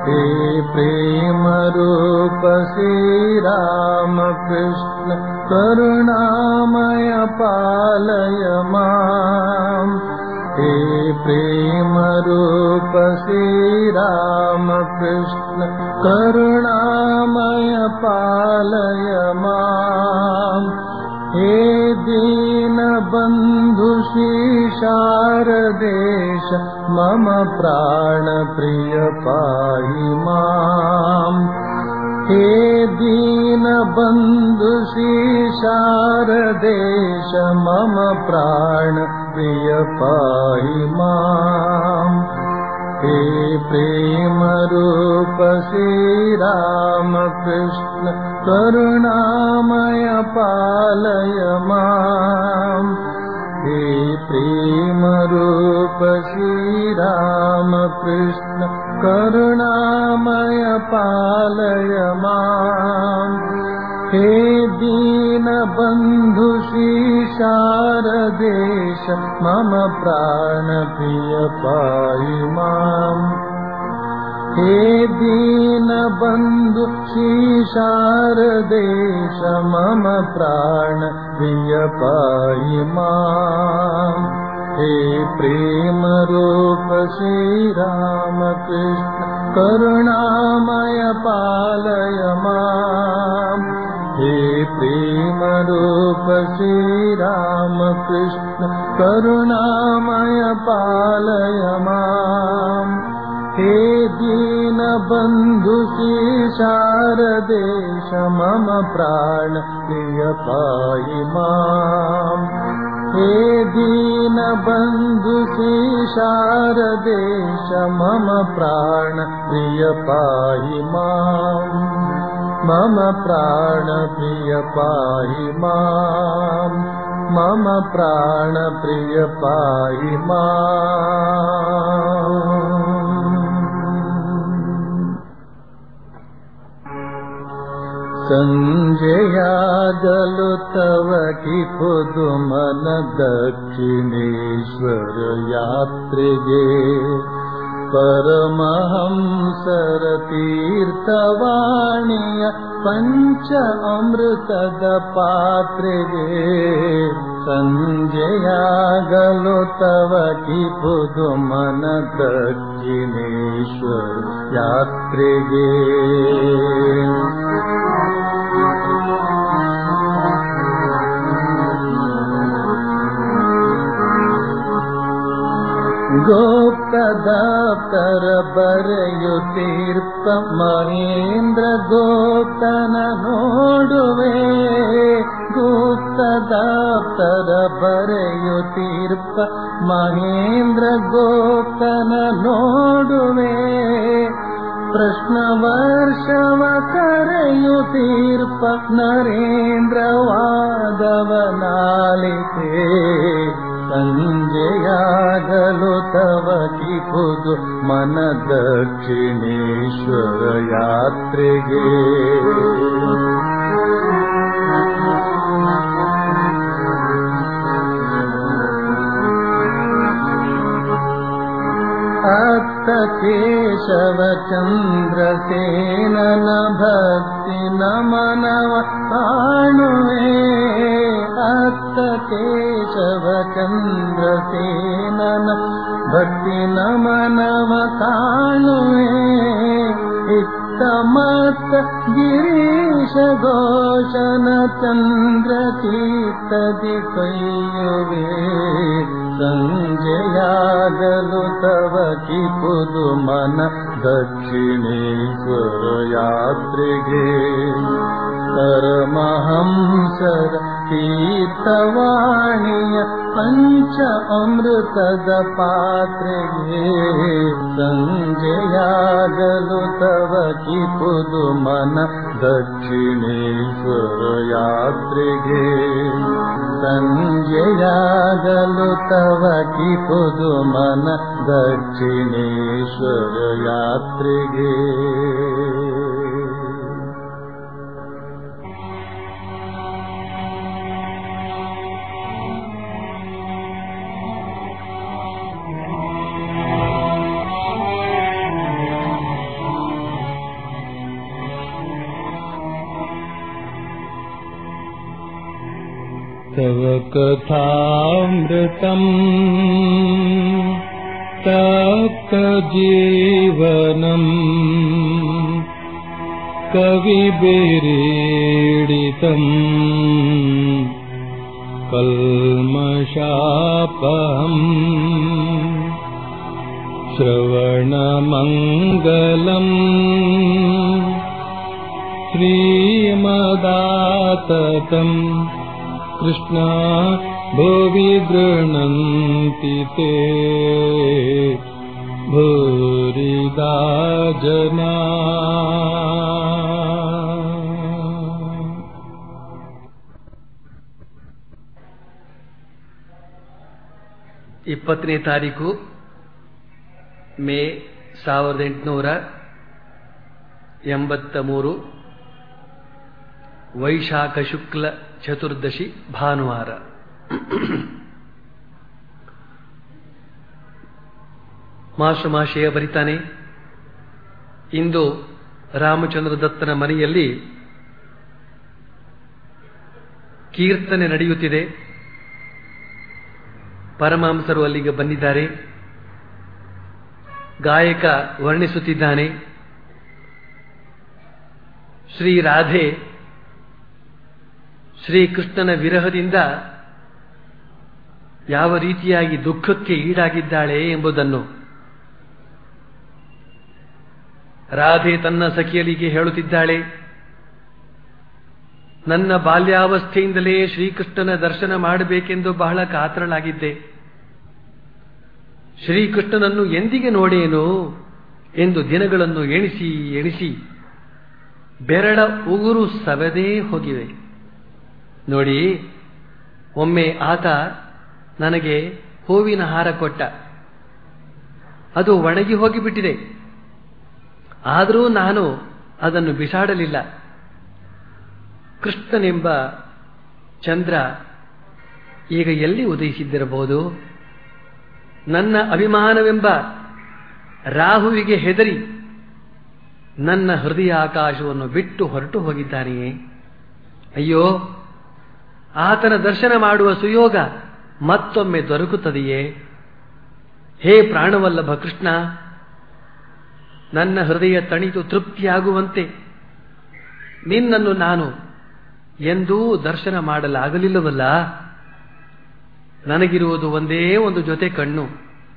हे प्रेम रूप श्रीरामकृष्ण करुणामय पालय माम् हे प्रेम रूप श्रीरामकृष्ण करुणामय पालय माम् हे दीनबन्धु शारदेश मम प्राणप्रिय पाहि माम् हे दीनबन्धु शारदेश मम प्राणप्रिय पाहि माम् हे प्रेमरूप श्रीरामकृष्ण करुणामय पालय माम् हे प्रेमरूप श्रीरामकृष्ण करुणामय पालय माम् हे दीनबन्धु शारदेश मम प्राणप्रिय पाहि माम् हे दीनबन्धु शारदेश मम प्राणप्रिय पाहि माम् हे प्रेमरूप श्रीरामकृष्ण करुणामय पालय माम् हे प्रेमरूप श्रीरामकृष्ण करुणामय पालय माम् हे दीनबन्धु शारदेश मम प्राण प्रिय पाहि माम् हे दीनबन्धु शारदेश मम प्राण प्रिय पाहि माम् मम प्राण प्रिय पाहि माम् मम प्राण प्रिय पाहि माम् ಸಂಜೆಯಾಗಲು ತವ ಕಿಪುದು ಮನ ದಕ್ಷಿಣೇಶ್ವರ ಯಾತ್ರೆಗೆ ಪರಮಹಂಸರ ತೀರ್ಥವಾಣಿಯ ಪಂಚ ಅಮೃತದ ಪಾತ್ರೆಗೆ ಸಂಜೆಯಾಗಲು ತವ ಕಿಪುದು ಮನ ದಕ್ಷಿಣೇಶ್ವರ ಯಾತ್ರೆಗೆ ಗೋಪ್ತದಾಪ್ತರ ಬರೆಯುತ್ತೀರ್ಪ ಮಹೇಂದ್ರ ಗೋಪ್ತನ ನೋಡುವೆ ಗುಪ್ತದಾಪ್ತರ ಬರೆಯುತ್ತೀರ್ಪ ಮಹೇಂದ್ರ ಗೋಪ್ತನ ನೋಡುವೆ ಪ್ರಶ್ನ ವರ್ಷವ ಕರೆಯುತ್ತೀರ್ಪ ನರೇಂದ್ರ ವಾದವನಾಲಿತೆ ಸಂಜೆಯಾಗಲು ತವ ಕಿಪುದು ಮನ ದಕ್ಷಿಣೇಶ್ವರ ಯಾತ್ರೆಗೆ ಅತ್ತ ಕೇಶವ ಚಂದ್ರಸೇನನ ಭಕ್ತಿ ನಮನವ ಕಾಣುವೆ ಅತ್ತ ಕೇಶವ ಚಂದ್ರಸೇನನ ಭಕ್ತಿ ನಮನವ ಕಾಣುವೆ ಇತ್ತ ಮತ್ತ ಗಿರೀಶ ಘೋಷನ ಚಂದ್ರ ಚೀತದಿ ಕೈಯುವೆ ಸಂಜೆಯಾಗಲು ತವ ಕಿಪುದು ಮನ ದಕ್ಷಿಣೇಶ್ವರ ಯಾತ್ರೆಗೆ ಪರಮಹಂಸರ ತೀರ್ಥವಾಣಿಯ ಪಂಚ ಅಮೃತದ ಪಾತ್ರೆಗೆ ಸಂಜೆಯಾಗಲು ತವ ಕಿಪುದು ಮನ ದಕ್ಷಿಣೇಶ್ವರ ಯಾತ್ರೆಗೆ ಸಂಜೆಯಾಗಲು ತವ ಕಿಪುದು ಮನ ದಕ್ಷಿಣೇಶ್ವರ ಯಾತ್ರೆಗೆ तव कथामृतम् तप्तजीवनम् कविभिरीडितम् कल्मषापहम् श्रवणमङ्गलम् श्रीमदाततम् कृष्णा भुवि गृह्णन्ति ते भूरिदा जना ಇಪ್ಪತ್ತನೇ ತಾರೀಕು ಮೇ ಸಾವಿರದ ಎಂಟುನೂರ ಎಂಬತ್ತ ಮೂರು ವೈಶಾಖ ಶುಕ್ಲ ಚತುರ್ದಶಿ ಭಾನುವಾರ ಮಾಶಮಾಶಯ ಬರಿತಾನೆ ಇಂದು ರಾಮಚಂದ್ರ ದತ್ತನ ಮನೆಯಲ್ಲಿ ಕೀರ್ತನೆ ನಡೆಯುತ್ತಿದೆ ಪರಮಹಂಸರು ಅಲ್ಲಿಗೆ ಬಂದಿದ್ದಾರೆ ಗಾಯಕ ವರ್ಣಿಸುತ್ತಿದ್ದಾನೆ ಶ್ರೀ ರಾಧೆ ಶ್ರೀಕೃಷ್ಣನ ವಿರಹದಿಂದ ಯಾವ ರೀತಿಯಾಗಿ ದುಃಖಕ್ಕೆ ಈಡಾಗಿದ್ದಾಳೆ ಎಂಬುದನ್ನು ರಾಧೆ ತನ್ನ ಸಖಿಯಲಿಗೆ ಹೇಳುತ್ತಿದ್ದಾಳೆ ನನ್ನ ಬಾಲ್ಯಾವಸ್ಥೆಯಿಂದಲೇ ಶ್ರೀಕೃಷ್ಣನ ದರ್ಶನ ಮಾಡಬೇಕೆಂದು ಬಹಳ ಕಾತರಳಾಗಿದ್ದೆ ಶ್ರೀಕೃಷ್ಣನನ್ನು ಎಂದಿಗೆ ನೋಡೇನು ಎಂದು ದಿನಗಳನ್ನು ಎಣಿಸಿ ಎಣಿಸಿ ಬೆರಳ ಉಗುರು ಸವೆದೇ ಹೋಗಿವೆ ನೋಡಿ ಒಮ್ಮೆ ಆತ ನನಗೆ ಹೂವಿನ ಹಾರ ಕೊಟ್ಟ ಅದು ಒಣಗಿ ಹೋಗಿಬಿಟ್ಟಿದೆ ಆದರೂ ನಾನು ಅದನ್ನು ಬಿಸಾಡಲಿಲ್ಲ ಕೃಷ್ಣನೆಂಬ ಚಂದ್ರ ಈಗ ಎಲ್ಲಿ ಉದಯಿಸಿದ್ದಿರಬಹುದು ನನ್ನ ಅಭಿಮಾನವೆಂಬ ರಾಹುವಿಗೆ ಹೆದರಿ ನನ್ನ ಹೃದಯ ಆಕಾಶವನ್ನು ಬಿಟ್ಟು ಹೊರಟು ಹೋಗಿದ್ದಾನೆಯೇ ಅಯ್ಯೋ ಆತನ ದರ್ಶನ ಮಾಡುವ ಸುಯೋಗ ಮತ್ತೊಮ್ಮೆ ದೊರಕುತ್ತದೆಯೇ ಹೇ ಪ್ರಾಣವಲ್ಲಭ ಕೃಷ್ಣ ನನ್ನ ಹೃದಯ ತಣಿತು ತೃಪ್ತಿಯಾಗುವಂತೆ ನಿನ್ನನ್ನು ನಾನು ಎಂದೂ ದರ್ಶನ ಮಾಡಲಾಗಲಿಲ್ಲವಲ್ಲ ನನಗಿರುವುದು ಒಂದೇ ಒಂದು ಜೊತೆ ಕಣ್ಣು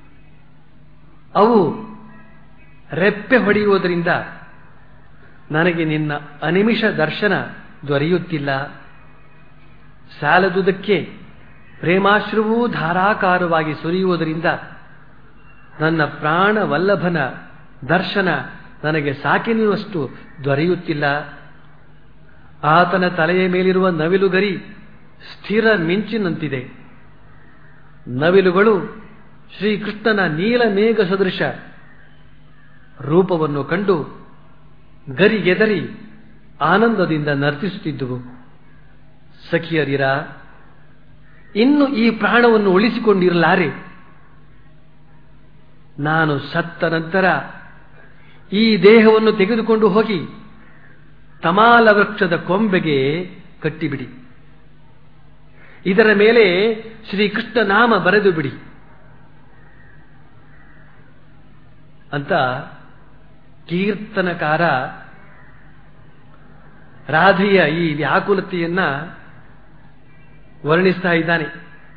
ಅವು ರೆಪ್ಪೆ ಹೊಡೆಯುವುದರಿಂದ ನನಗೆ ನಿನ್ನ ಅನಿಮಿಷ ದರ್ಶನ ದೊರೆಯುತ್ತಿಲ್ಲ ಸಾಲದುದಕ್ಕೆ ಪ್ರೇಮಾಶ್ರುವೂ ಧಾರಾಕಾರವಾಗಿ ಸುರಿಯುವುದರಿಂದ ನನ್ನ ಪ್ರಾಣ ವಲ್ಲಭನ ದರ್ಶನ ನನಗೆ ಸಾಕಿನುವಷ್ಟು ದೊರೆಯುತ್ತಿಲ್ಲ ಆತನ ತಲೆಯ ಮೇಲಿರುವ ನವಿಲುಗರಿ ಸ್ಥಿರ ಮಿಂಚಿನಂತಿದೆ ನವಿಲುಗಳು ಶ್ರೀಕೃಷ್ಣನ ನೀಲ ಮೇಘ ಸದೃಶ ರೂಪವನ್ನು ಕಂಡು ಗರಿಗೆದರಿ ಆನಂದದಿಂದ ನರ್ತಿಸುತ್ತಿದ್ದುವು ಸಖಿಯರಿರ ಇನ್ನು ಈ ಪ್ರಾಣವನ್ನು ಉಳಿಸಿಕೊಂಡಿರಲಾರೆ ನಾನು ಸತ್ತ ನಂತರ ಈ ದೇಹವನ್ನು ತೆಗೆದುಕೊಂಡು ಹೋಗಿ ತಮಾಲ ವೃಕ್ಷದ ಕೊಂಬೆಗೆ ಕಟ್ಟಿಬಿಡಿ ಇದರ ಮೇಲೆ ಶ್ರೀಕೃಷ್ಣ ನಾಮ ಬರೆದು ಬಿಡಿ ಅಂತ ಕೀರ್ತನಕಾರ ರಾಧೆಯ ಈ ವ್ಯಾಕುಲತೆಯನ್ನ ವರ್ಣಿಸ್ತಾ ಇದ್ದಾನೆ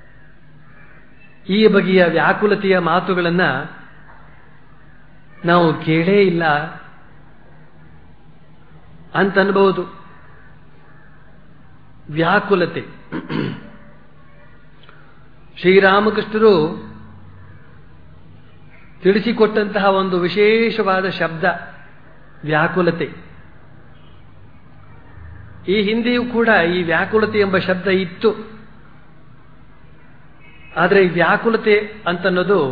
ಈ ಬಗೆಯ ವ್ಯಾಕುಲತೆಯ ಮಾತುಗಳನ್ನ ನಾವು ಕೇಳೇ ಇಲ್ಲ ಅಂತನ್ಬಹುದು ವ್ಯಾಕುಲತೆ ಶ್ರೀರಾಮಕೃಷ್ಣರು ತಿಳಿಸಿಕೊಟ್ಟಂತಹ ಒಂದು ವಿಶೇಷವಾದ ಶಬ್ದ ವ್ಯಾಕುಲತೆ ಈ ಹಿಂದೆಯೂ ಕೂಡ ಈ ವ್ಯಾಕುಲತೆ ಎಂಬ ಶಬ್ದ ಇತ್ತು ಆದರೆ ವ್ಯಾಕುಲತೆ ಅಂತನ್ನೋದು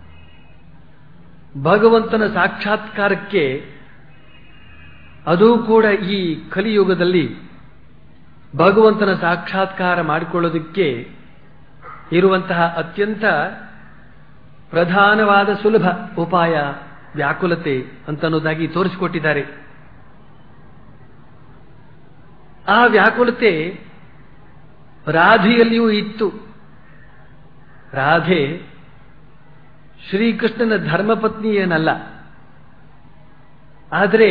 ಭಗವಂತನ ಸಾಕ್ಷಾತ್ಕಾರಕ್ಕೆ ಅದೂ ಕೂಡ ಈ ಕಲಿಯುಗದಲ್ಲಿ ಭಗವಂತನ ಸಾಕ್ಷಾತ್ಕಾರ ಮಾಡಿಕೊಳ್ಳೋದಕ್ಕೆ ಇರುವಂತಹ ಅತ್ಯಂತ ಪ್ರಧಾನವಾದ ಸುಲಭ ಉಪಾಯ ವ್ಯಾಕುಲತೆ ಅಂತನ್ನೋದಾಗಿ ತೋರಿಸಿಕೊಟ್ಟಿದ್ದಾರೆ ಆ ವ್ಯಾಕುಲತೆ ರಾಧೆಯಲ್ಲಿಯೂ ಇತ್ತು ರಾಧೆ ಶ್ರೀಕೃಷ್ಣನ ಧರ್ಮಪತ್ನಿ ಏನಲ್ಲ ಆದರೆ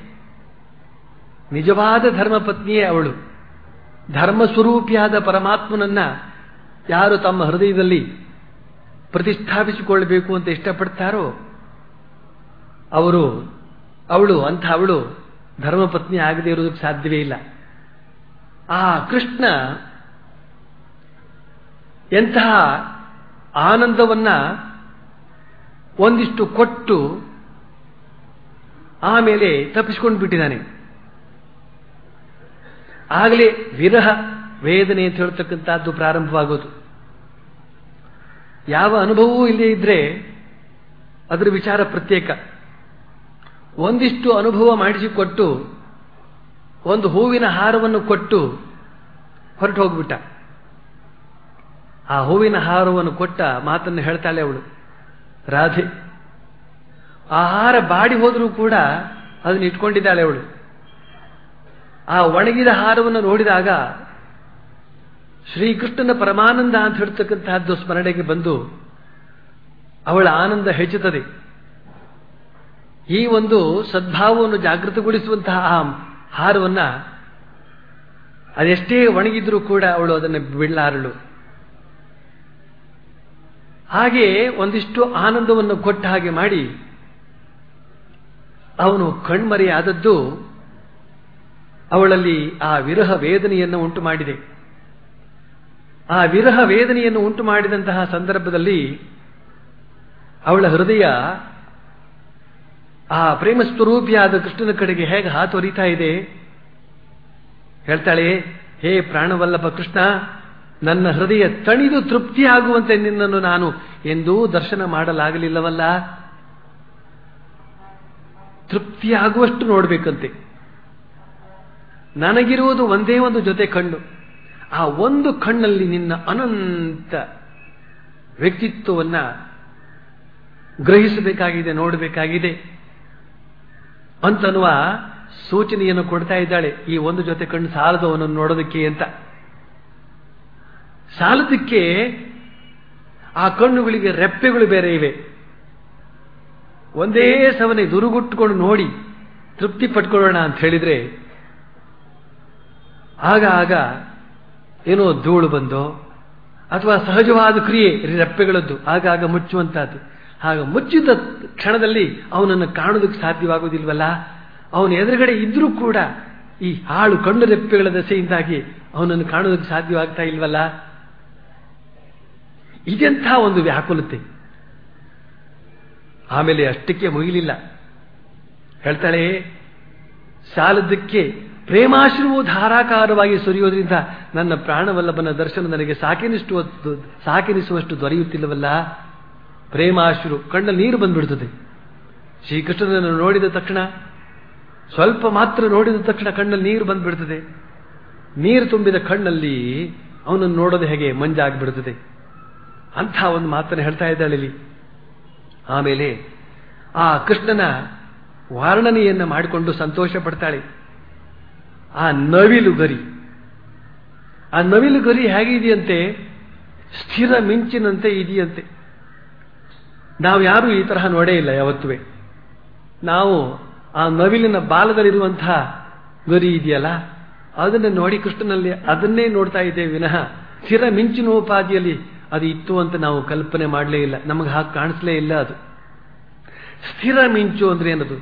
ನಿಜವಾದ ಧರ್ಮಪತ್ನಿಯೇ ಅವಳು ಧರ್ಮಸ್ವರೂಪಿಯಾದ ಪರಮಾತ್ಮನನ್ನ ಯಾರು ತಮ್ಮ ಹೃದಯದಲ್ಲಿ ಪ್ರತಿಷ್ಠಾಪಿಸಿಕೊಳ್ಳಬೇಕು ಅಂತ ಇಷ್ಟಪಡ್ತಾರೋ ಅವರು ಅವಳು ಅಂಥ ಅವಳು ಧರ್ಮಪತ್ನಿ ಆಗದೇ ಇರೋದಕ್ಕೆ ಸಾಧ್ಯವೇ ಇಲ್ಲ ಆ ಕೃಷ್ಣ ಎಂತಹ ಆನಂದವನ್ನ ಒಂದಿಷ್ಟು ಕೊಟ್ಟು ಆಮೇಲೆ ತಪ್ಪಿಸಿಕೊಂಡು ಬಿಟ್ಟಿದ್ದಾನೆ ಆಗಲೇ ವಿರಹ ವೇದನೆ ಅಂತ ಹೇಳ್ತಕ್ಕಂಥದ್ದು ಪ್ರಾರಂಭವಾಗೋದು ಯಾವ ಅನುಭವವೂ ಇಲ್ಲೇ ಇದ್ರೆ ಅದರ ವಿಚಾರ ಪ್ರತ್ಯೇಕ ಒಂದಿಷ್ಟು ಅನುಭವ ಮಾಡಿಸಿಕೊಟ್ಟು ಒಂದು ಹೂವಿನ ಹಾರವನ್ನು ಕೊಟ್ಟು ಹೊರಟು ಹೋಗ್ಬಿಟ್ಟ ಆ ಹೂವಿನ ಹಾರವನ್ನು ಕೊಟ್ಟ ಮಾತನ್ನು ಹೇಳ್ತಾಳೆ ಅವಳು ರಾಧೆ ಆ ಹಾರ ಬಾಡಿ ಹೋದರೂ ಕೂಡ ಅದನ್ನು ಇಟ್ಕೊಂಡಿದ್ದಾಳೆ ಅವಳು ಆ ಒಣಗಿದ ಹಾರವನ್ನು ನೋಡಿದಾಗ ಶ್ರೀಕೃಷ್ಣನ ಪರಮಾನಂದ ಅಂತ ಹೇಳ್ತಕ್ಕಂತಹದ್ದು ಸ್ಮರಣೆಗೆ ಬಂದು ಅವಳ ಆನಂದ ಹೆಚ್ಚುತ್ತದೆ ಈ ಒಂದು ಸದ್ಭಾವವನ್ನು ಜಾಗೃತಗೊಳಿಸುವಂತಹ ಆ ಹಾರವನ್ನ ಅದೆಷ್ಟೇ ಒಣಗಿದ್ರೂ ಕೂಡ ಅವಳು ಅದನ್ನು ಬಿಡಲಾರಳು ಹಾಗೆ ಒಂದಿಷ್ಟು ಆನಂದವನ್ನು ಕೊಟ್ಟ ಹಾಗೆ ಮಾಡಿ ಅವನು ಕಣ್ಮರೆಯಾದದ್ದು ಅವಳಲ್ಲಿ ಆ ವಿರಹ ವೇದನೆಯನ್ನು ಉಂಟು ಮಾಡಿದೆ ಆ ವಿರಹ ವೇದನೆಯನ್ನು ಉಂಟು ಮಾಡಿದಂತಹ ಸಂದರ್ಭದಲ್ಲಿ ಅವಳ ಹೃದಯ ಆ ಪ್ರೇಮ ಸ್ವರೂಪಿಯಾದ ಕೃಷ್ಣನ ಕಡೆಗೆ ಹೇಗೆ ಹಾತೊರಿತಾ ಇದೆ ಹೇಳ್ತಾಳೆ ಹೇ ಪ್ರಾಣವಲ್ಲಭ ಕೃಷ್ಣ ನನ್ನ ಹೃದಯ ತಣಿದು ತೃಪ್ತಿಯಾಗುವಂತೆ ನಿನ್ನನ್ನು ನಾನು ಎಂದೂ ದರ್ಶನ ಮಾಡಲಾಗಲಿಲ್ಲವಲ್ಲ ತೃಪ್ತಿಯಾಗುವಷ್ಟು ನೋಡಬೇಕಂತೆ ನನಗಿರುವುದು ಒಂದೇ ಒಂದು ಜೊತೆ ಕಣ್ಣು ಆ ಒಂದು ಕಣ್ಣಲ್ಲಿ ನಿನ್ನ ಅನಂತ ವ್ಯಕ್ತಿತ್ವವನ್ನ ಗ್ರಹಿಸಬೇಕಾಗಿದೆ ನೋಡಬೇಕಾಗಿದೆ ಅಂತನ್ನುವ ಸೂಚನೆಯನ್ನು ಕೊಡ್ತಾ ಇದ್ದಾಳೆ ಈ ಒಂದು ಜೊತೆ ಕಣ್ಣು ಸಾಲದವನನ್ನು ನೋಡೋದಕ್ಕೆ ಅಂತ ಸಾಲದಕ್ಕೆ ಆ ಕಣ್ಣುಗಳಿಗೆ ರೆಪ್ಪೆಗಳು ಬೇರೆ ಇವೆ ಒಂದೇ ಸವನೆ ದುರುಗುಟ್ಟುಕೊಂಡು ನೋಡಿ ತೃಪ್ತಿ ಪಟ್ಕೊಳ್ಳೋಣ ಅಂತ ಹೇಳಿದ್ರೆ ಆಗ ಆಗ ಏನೋ ಧೂಳು ಬಂದೋ ಅಥವಾ ಸಹಜವಾದ ಕ್ರಿಯೆ ರೆಪ್ಪೆಗಳದ್ದು ಆಗಾಗ ಮುಚ್ಚುವಂತಹದ್ದು ಆಗ ಮುಚ್ಚಿದ ಕ್ಷಣದಲ್ಲಿ ಅವನನ್ನು ಕಾಣೋದಕ್ಕೆ ಸಾಧ್ಯವಾಗುವುದಿಲ್ವಲ್ಲ ಅವನ ಎದುರುಗಡೆ ಇದ್ರೂ ಕೂಡ ಈ ಹಾಳು ಕಣ್ಣು ರೆಪ್ಪೆಗಳ ದಸೆಯಿಂದಾಗಿ ಅವನನ್ನು ಕಾಣೋದಕ್ಕೆ ಸಾಧ್ಯವಾಗ್ತಾ ಇಲ್ವಲ್ಲ ಇದೆಂಥ ಒಂದು ವ್ಯಾಕುಲತೆ ಆಮೇಲೆ ಅಷ್ಟಕ್ಕೆ ಮುಗಿಲಿಲ್ಲ ಹೇಳ್ತಾಳೆ ಸಾಲದಕ್ಕೆ ಪ್ರೇಮಾಶ್ರವು ಧಾರಾಕಾರವಾಗಿ ಸುರಿಯೋದ್ರಿಂದ ನನ್ನ ಪ್ರಾಣವಲ್ಲಭನ ದರ್ಶನ ನನಗೆ ಸಾಕೆನಿಸುವಷ್ಟು ಸಾಕೆನಿಸುವಷ್ಟು ದೊರೆಯುತ್ತಿಲ್ಲವಲ್ಲ ಪ್ರೇಮಾಶ್ರು ಕಣ್ಣಲ್ಲಿ ನೀರು ಬಂದ್ಬಿಡ್ತದೆ ಶ್ರೀಕೃಷ್ಣನನ್ನು ನೋಡಿದ ತಕ್ಷಣ ಸ್ವಲ್ಪ ಮಾತ್ರ ನೋಡಿದ ತಕ್ಷಣ ಕಣ್ಣಲ್ಲಿ ನೀರು ಬಂದ್ಬಿಡ್ತದೆ ನೀರು ತುಂಬಿದ ಕಣ್ಣಲ್ಲಿ ಅವನನ್ನು ನೋಡೋದು ಹೇಗೆ ಮಂಜಾಗ್ಬಿಡ್ತದೆ ಅಂಥ ಒಂದು ಮಾತನ್ನು ಹೇಳ್ತಾ ಇದ್ದಾಳೆ ಇಲ್ಲಿ ಆಮೇಲೆ ಆ ಕೃಷ್ಣನ ವರ್ಣನೆಯನ್ನು ಮಾಡಿಕೊಂಡು ಸಂತೋಷ ಪಡ್ತಾಳೆ ಆ ನವಿಲು ಗರಿ ಆ ನವಿಲು ಗರಿ ಹೇಗಿದೆಯಂತೆ ಸ್ಥಿರ ಮಿಂಚಿನಂತೆ ಇದೆಯಂತೆ ನಾವು ಯಾರೂ ಈ ತರಹ ನೋಡೇ ಇಲ್ಲ ಯಾವತ್ತೂ ನಾವು ಆ ನವಿಲಿನ ಬಾಲದಲ್ಲಿರುವಂತಹ ಗರಿ ಇದೆಯಲ್ಲ ಅದನ್ನು ನೋಡಿ ಕೃಷ್ಣನಲ್ಲಿ ಅದನ್ನೇ ನೋಡ್ತಾ ಇದ್ದೇವೆ ವಿನಃ ಸ್ಥಿರ ಮಿಂಚಿನೋಪಾದಿಯಲ್ಲಿ ಅದು ಇತ್ತು ಅಂತ ನಾವು ಕಲ್ಪನೆ ಮಾಡಲೇ ಇಲ್ಲ ನಮಗೆ ಹಾಗೆ ಕಾಣಿಸ್ಲೇ ಇಲ್ಲ ಅದು ಸ್ಥಿರ ಮಿಂಚು ಅಂದ್ರೆ ಏನದು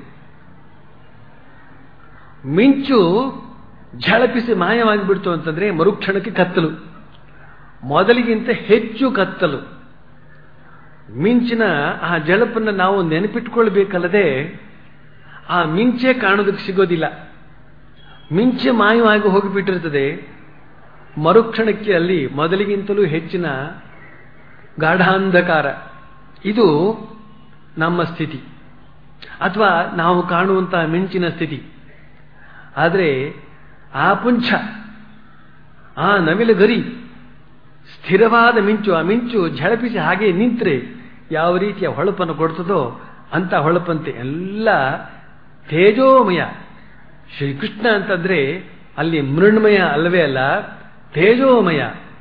ಮಿಂಚು ಝಳಪಿಸಿ ಮಾಯವಾಗಿಬಿಡ್ತು ಅಂತಂದ್ರೆ ಮರುಕ್ಷಣಕ್ಕೆ ಕತ್ತಲು ಮೊದಲಿಗಿಂತ ಹೆಚ್ಚು ಕತ್ತಲು ಮಿಂಚಿನ ಆ ಜಳಪನ್ನು ನಾವು ನೆನಪಿಟ್ಕೊಳ್ಬೇಕಲ್ಲದೆ ಆ ಮಿಂಚೆ ಕಾಣೋದಕ್ಕೆ ಸಿಗೋದಿಲ್ಲ ಮಿಂಚೆ ಮಾಯವಾಗಿ ಹೋಗಿಬಿಟ್ಟಿರ್ತದೆ ಮರುಕ್ಷಣಕ್ಕೆ ಅಲ್ಲಿ ಮೊದಲಿಗಿಂತಲೂ ಹೆಚ್ಚಿನ ಗಾಢಾಂಧಕಾರ ಇದು ನಮ್ಮ ಸ್ಥಿತಿ ಅಥವಾ ನಾವು ಕಾಣುವಂತಹ ಮಿಂಚಿನ ಸ್ಥಿತಿ ಆದರೆ ಆ ಪುಂಛ ಆ ನವಿಲು ಗರಿ ಸ್ಥಿರವಾದ ಮಿಂಚು ಆ ಮಿಂಚು ಝಳಪಿಸಿ ಹಾಗೆ ನಿಂತರೆ ಯಾವ ರೀತಿಯ ಹೊಳಪನ್ನು ಕೊಡ್ತದೋ ಅಂತ ಹೊಳಪಂತೆ ಎಲ್ಲ ತೇಜೋಮಯ ಶ್ರೀಕೃಷ್ಣ ಅಂತಂದ್ರೆ ಅಲ್ಲಿ ಮೃಣ್ಮಯ ಅಲ್ಲವೇ ಅಲ್ಲ ತೇಜೋಮಯ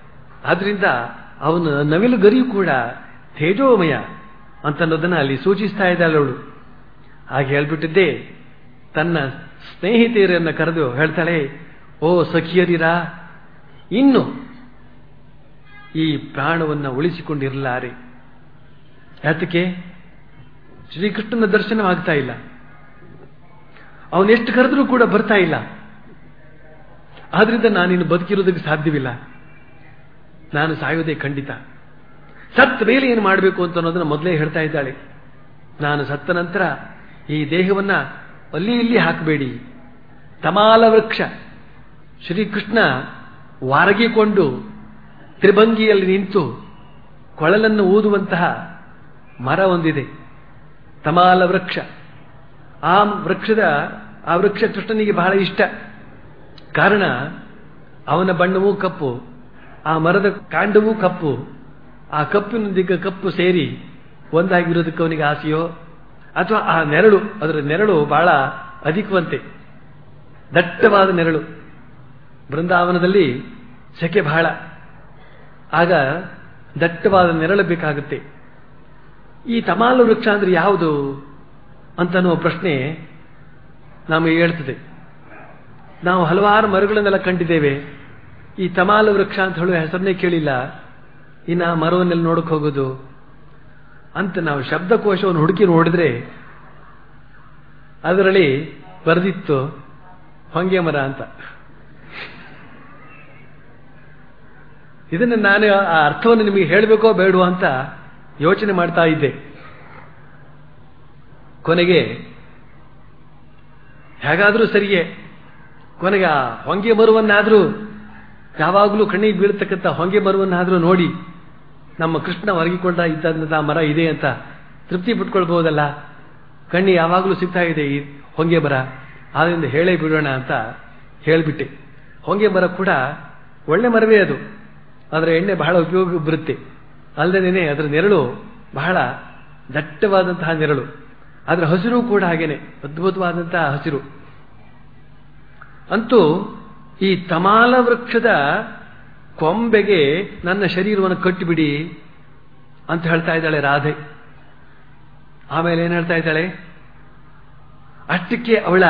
ಆದ್ರಿಂದ ಅವನ ನವಿಲು ಗರಿಯು ಕೂಡ ತೇಜೋಮಯ ಅಂತನ್ನೋದನ್ನ ಅಲ್ಲಿ ಸೂಚಿಸ್ತಾ ಇದ್ದಾಳೆ ಅವಳು ಹಾಗೆ ಹೇಳ್ಬಿಟ್ಟಿದ್ದೆ ತನ್ನ ಸ್ನೇಹಿತೆಯರನ್ನ ಕರೆದು ಹೇಳ್ತಾಳೆ ಓ ಸಖಿಯರಿರ ಇನ್ನು ಈ ಪ್ರಾಣವನ್ನ ಉಳಿಸಿಕೊಂಡಿರಲಾರೆ ಯಾತಕ್ಕೆ ಶ್ರೀಕೃಷ್ಣನ ದರ್ಶನವಾಗ್ತಾ ಇಲ್ಲ ಅವನೆಷ್ಟು ಕರೆದ್ರೂ ಕೂಡ ಬರ್ತಾ ಇಲ್ಲ ಆದ್ರಿಂದ ನಾನಿನ್ನು ಬದುಕಿರೋದಕ್ಕೆ ಸಾಧ್ಯವಿಲ್ಲ ನಾನು ಸಾಯೋದೇ ಖಂಡಿತ ಸತ್ತ ಮೇಲೆ ಏನು ಮಾಡಬೇಕು ಅಂತ ಅನ್ನೋದನ್ನ ಮೊದಲೇ ಹೇಳ್ತಾ ಇದ್ದಾಳೆ ನಾನು ಸತ್ತ ನಂತರ ಈ ದೇಹವನ್ನ ಅಲ್ಲಿ ಇಲ್ಲಿ ಹಾಕಬೇಡಿ ತಮಾಲ ವೃಕ್ಷ ಶ್ರೀಕೃಷ್ಣ ವಾರಗಿಕೊಂಡು ತ್ರಿಭಂಗಿಯಲ್ಲಿ ನಿಂತು ಕೊಳಲನ್ನು ಊದುವಂತಹ ಮರ ಒಂದಿದೆ ತಮಾಲ ವೃಕ್ಷ ಆ ವೃಕ್ಷದ ಆ ವೃಕ್ಷ ಕೃಷ್ಣನಿಗೆ ಬಹಳ ಇಷ್ಟ ಕಾರಣ ಅವನ ಬಣ್ಣವೂ ಕಪ್ಪು ಆ ಮರದ ಕಾಂಡವೂ ಕಪ್ಪು ಆ ಕಪ್ಪಿನೊಂದಿಗೆ ಕಪ್ಪು ಸೇರಿ ಒಂದಾಗಿರೋದಕ್ಕೆ ಅವನಿಗೆ ಆಸೆಯೋ ಅಥವಾ ಆ ನೆರಳು ಅದರ ನೆರಳು ಬಹಳ ಅಧಿಕವಂತೆ ದಟ್ಟವಾದ ನೆರಳು ಬೃಂದಾವನದಲ್ಲಿ ಸೆಕೆ ಬಹಳ ಆಗ ದಟ್ಟವಾದ ನೆರಳು ಬೇಕಾಗುತ್ತೆ ಈ ತಮಾಲು ವೃಕ್ಷ ಅಂದ್ರೆ ಯಾವುದು ಅಂತನ್ನುವ ಪ್ರಶ್ನೆ ನಮಗೆ ಹೇಳ್ತದೆ ನಾವು ಹಲವಾರು ಮರಗಳನ್ನೆಲ್ಲ ಕಂಡಿದ್ದೇವೆ ಈ ತಮಾಲು ವೃಕ್ಷ ಅಂತ ಹೇಳುವ ಹೆಸರನ್ನೇ ಕೇಳಿಲ್ಲ ಇನ್ನು ಆ ಮರವನ್ನೆಲ್ಲ ನೋಡಕ್ ಹೋಗೋದು ಅಂತ ನಾವು ಶಬ್ದಕೋಶವನ್ನು ಹುಡುಕಿ ನೋಡಿದ್ರೆ ಅದರಲ್ಲಿ ಬರೆದಿತ್ತು ಹೊಂಗೆ ಮರ ಅಂತ ಇದನ್ನು ನಾನು ಆ ಅರ್ಥವನ್ನು ನಿಮಗೆ ಹೇಳಬೇಕೋ ಬೇಡವೋ ಅಂತ ಯೋಚನೆ ಮಾಡ್ತಾ ಇದ್ದೆ ಕೊನೆಗೆ ಹೇಗಾದರೂ ಸರಿಯೇ ಕೊನೆಗೆ ಆ ಹೊಂಗೆ ಮರುವನ್ನಾದರೂ ಯಾವಾಗಲೂ ಕಣ್ಣಿಗೆ ಬೀಳ್ತಕ್ಕಂಥ ಹೊಂಗೆ ಮರುವನ್ನಾದರೂ ನೋಡಿ ನಮ್ಮ ಕೃಷ್ಣ ಹೊರಗಿಕೊಂಡ ಇದ್ದಂಥ ಮರ ಇದೆ ಅಂತ ತೃಪ್ತಿ ಪಟ್ಕೊಳ್ಬಹುದಲ್ಲ ಕಣ್ಣಿ ಯಾವಾಗಲೂ ಸಿಗ್ತಾ ಇದೆ ಈ ಹೊಂಗೆ ಮರ ಆದ್ರಿಂದ ಹೇಳೇ ಬಿಡೋಣ ಅಂತ ಹೇಳಿಬಿಟ್ಟೆ ಹೊಂಗೆ ಮರ ಕೂಡ ಒಳ್ಳೆ ಮರವೇ ಅದು ಅದರ ಎಣ್ಣೆ ಬಹಳ ಉಪಯೋಗ ಬರುತ್ತೆ ಅಲ್ಲದೇನೆ ಅದರ ನೆರಳು ಬಹಳ ದಟ್ಟವಾದಂತಹ ನೆರಳು ಅದರ ಹಸಿರು ಕೂಡ ಹಾಗೇನೆ ಅದ್ಭುತವಾದಂತಹ ಹಸಿರು ಅಂತೂ ಈ ತಮಾಲ ವೃಕ್ಷದ ಕೊಂಬೆಗೆ ನನ್ನ ಶರೀರವನ್ನು ಕಟ್ಟಿಬಿಡಿ ಅಂತ ಹೇಳ್ತಾ ಇದ್ದಾಳೆ ರಾಧೆ ಆಮೇಲೆ ಏನ್ ಹೇಳ್ತಾ ಇದ್ದಾಳೆ ಅಷ್ಟಕ್ಕೆ ಅವಳ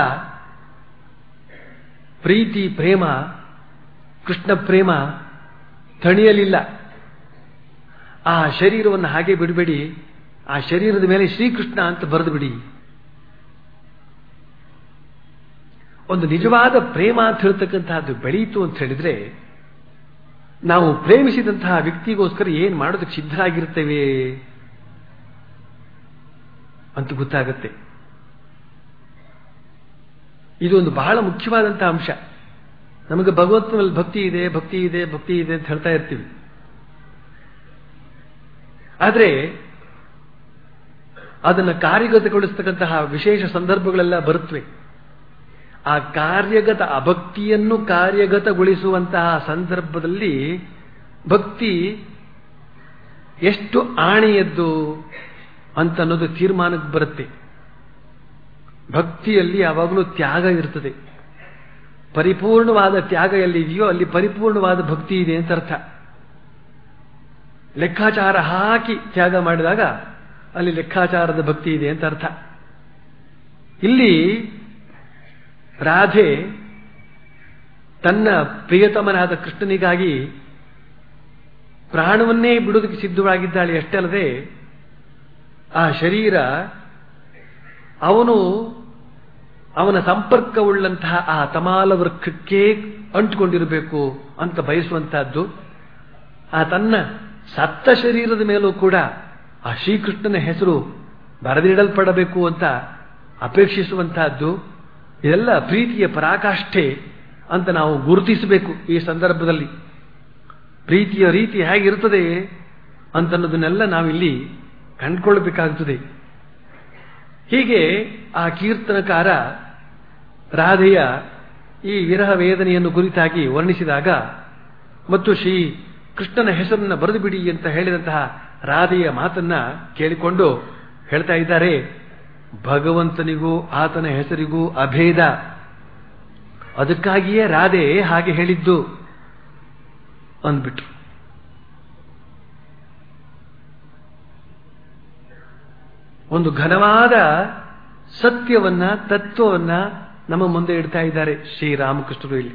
ಪ್ರೀತಿ ಪ್ರೇಮ ಕೃಷ್ಣ ಪ್ರೇಮ ತಣಿಯಲಿಲ್ಲ ಆ ಶರೀರವನ್ನು ಹಾಗೆ ಬಿಡಬೇಡಿ ಆ ಶರೀರದ ಮೇಲೆ ಶ್ರೀಕೃಷ್ಣ ಅಂತ ಬರೆದು ಬಿಡಿ ಒಂದು ನಿಜವಾದ ಪ್ರೇಮ ಅಂತ ಹೇಳ್ತಕ್ಕಂತಹದ್ದು ಬೆಳೀತು ಅಂತ ಹೇಳಿದ್ರೆ ನಾವು ಪ್ರೇಮಿಸಿದಂತಹ ವ್ಯಕ್ತಿಗೋಸ್ಕರ ಏನ್ ಮಾಡೋದಕ್ಕೆ ಸಿದ್ಧರಾಗಿರ್ತೇವೆ ಅಂತ ಗೊತ್ತಾಗುತ್ತೆ ಇದು ಒಂದು ಬಹಳ ಮುಖ್ಯವಾದಂತಹ ಅಂಶ ನಮಗೆ ಭಗವಂತನಲ್ಲಿ ಭಕ್ತಿ ಇದೆ ಭಕ್ತಿ ಇದೆ ಭಕ್ತಿ ಇದೆ ಅಂತ ಹೇಳ್ತಾ ಇರ್ತೀವಿ ಆದರೆ ಅದನ್ನು ಕಾರ್ಯಗತಗೊಳಿಸ್ತಕ್ಕಂತಹ ವಿಶೇಷ ಸಂದರ್ಭಗಳೆಲ್ಲ ಬರುತ್ತವೆ ಆ ಕಾರ್ಯಗತ ಅಭಕ್ತಿಯನ್ನು ಕಾರ್ಯಗತಗೊಳಿಸುವಂತಹ ಸಂದರ್ಭದಲ್ಲಿ ಭಕ್ತಿ ಎಷ್ಟು ಆಣೆಯದ್ದು ಅಂತ ಅನ್ನೋದು ತೀರ್ಮಾನಕ್ಕೆ ಬರುತ್ತೆ ಭಕ್ತಿಯಲ್ಲಿ ಯಾವಾಗಲೂ ತ್ಯಾಗ ಇರ್ತದೆ ಪರಿಪೂರ್ಣವಾದ ತ್ಯಾಗ ಎಲ್ಲಿದೆಯೋ ಅಲ್ಲಿ ಪರಿಪೂರ್ಣವಾದ ಭಕ್ತಿ ಇದೆ ಅಂತ ಅರ್ಥ ಲೆಕ್ಕಾಚಾರ ಹಾಕಿ ತ್ಯಾಗ ಮಾಡಿದಾಗ ಅಲ್ಲಿ ಲೆಕ್ಕಾಚಾರದ ಭಕ್ತಿ ಇದೆ ಅಂತ ಅರ್ಥ ಇಲ್ಲಿ ರಾಧೆ ತನ್ನ ಪ್ರಿಯತಮನಾದ ಕೃಷ್ಣನಿಗಾಗಿ ಪ್ರಾಣವನ್ನೇ ಬಿಡುವುದಕ್ಕೆ ಸಿದ್ಧವಾಗಿದ್ದಾಳೆ ಅಷ್ಟೇ ಅಲ್ಲದೆ ಆ ಶರೀರ ಅವನು ಅವನ ಸಂಪರ್ಕವುಳ್ಳಂತಹ ಆ ತಮಾಲ ವೃಕ್ಷಕ್ಕೆ ಅಂಟುಕೊಂಡಿರಬೇಕು ಅಂತ ಬಯಸುವಂತಹದ್ದು ಆ ತನ್ನ ಸತ್ತ ಶರೀರದ ಮೇಲೂ ಕೂಡ ಆ ಶ್ರೀಕೃಷ್ಣನ ಹೆಸರು ಬರೆದಿಡಲ್ಪಡಬೇಕು ಅಂತ ಅಪೇಕ್ಷಿಸುವಂತಹದ್ದು ಇದೆಲ್ಲ ಪ್ರೀತಿಯ ಪರಾಕಾಷ್ಠೆ ಅಂತ ನಾವು ಗುರುತಿಸಬೇಕು ಈ ಸಂದರ್ಭದಲ್ಲಿ ಪ್ರೀತಿಯ ರೀತಿ ಹೇಗಿರ್ತದೆ ಅಂತನ್ನೋದನ್ನೆಲ್ಲ ನಾವಿಲ್ಲಿ ಕಂಡುಕೊಳ್ಳಬೇಕಾಗುತ್ತದೆ ಹೀಗೆ ಆ ಕೀರ್ತನಕಾರ ರಾಧೆಯ ಈ ವಿರಹ ವೇದನೆಯನ್ನು ಕುರಿತಾಗಿ ವರ್ಣಿಸಿದಾಗ ಮತ್ತು ಶ್ರೀ ಕೃಷ್ಣನ ಹೆಸರನ್ನ ಬರೆದು ಬಿಡಿ ಅಂತ ಹೇಳಿದಂತಹ ರಾಧೆಯ ಮಾತನ್ನ ಕೇಳಿಕೊಂಡು ಹೇಳ್ತಾ ಇದ್ದಾರೆ ಭಗವಂತನಿಗೂ ಆತನ ಹೆಸರಿಗೂ ಅಭೇದ ಅದಕ್ಕಾಗಿಯೇ ರಾಧೆ ಹಾಗೆ ಹೇಳಿದ್ದು ಅಂದ್ಬಿಟ್ರು ಒಂದು ಘನವಾದ ಸತ್ಯವನ್ನ ತತ್ವವನ್ನ ನಮ್ಮ ಮುಂದೆ ಇಡ್ತಾ ಇದ್ದಾರೆ ಶ್ರೀರಾಮಕೃಷ್ಣರು ಇಲ್ಲಿ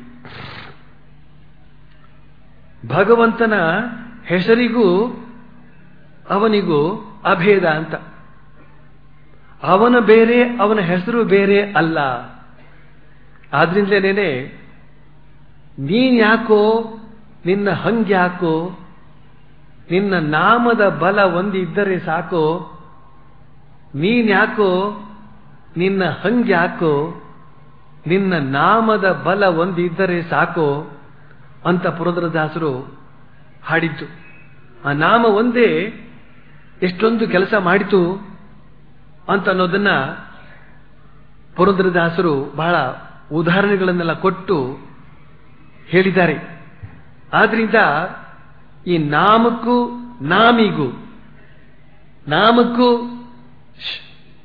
ಭಗವಂತನ ಹೆಸರಿಗೂ ಅವನಿಗೂ ಅಭೇದ ಅಂತ ಅವನ ಬೇರೆ ಅವನ ಹೆಸರು ಬೇರೆ ಅಲ್ಲ ಆದ್ರಿಂದಲೇನೆ ನೀನ್ ಯಾಕೋ ನಿನ್ನ ಹಂಗ್ಯಾಕೋ ನಿನ್ನ ನಾಮದ ಬಲ ಒಂದಿದ್ದರೆ ಸಾಕೋ ನೀನ್ ಯಾಕೋ ನಿನ್ನ ಹಂಗ್ಯಾಕೋ ನಿನ್ನ ನಾಮದ ಬಲ ಒಂದಿದ್ದರೆ ಸಾಕೋ ಅಂತ ಪುರಂದರದಾಸರು ಹಾಡಿದ್ದು ಆ ನಾಮ ಒಂದೇ ಎಷ್ಟೊಂದು ಕೆಲಸ ಮಾಡಿತು ಅಂತ ಅನ್ನೋದನ್ನ ಪುರಂದರದಾಸರು ಬಹಳ ಉದಾಹರಣೆಗಳನ್ನೆಲ್ಲ ಕೊಟ್ಟು ಹೇಳಿದ್ದಾರೆ ಆದ್ರಿಂದ ಈ ನಾಮಕ್ಕೂ ನಾಮಿಗೂ ನಾಮಕ್ಕೂ ಶ್.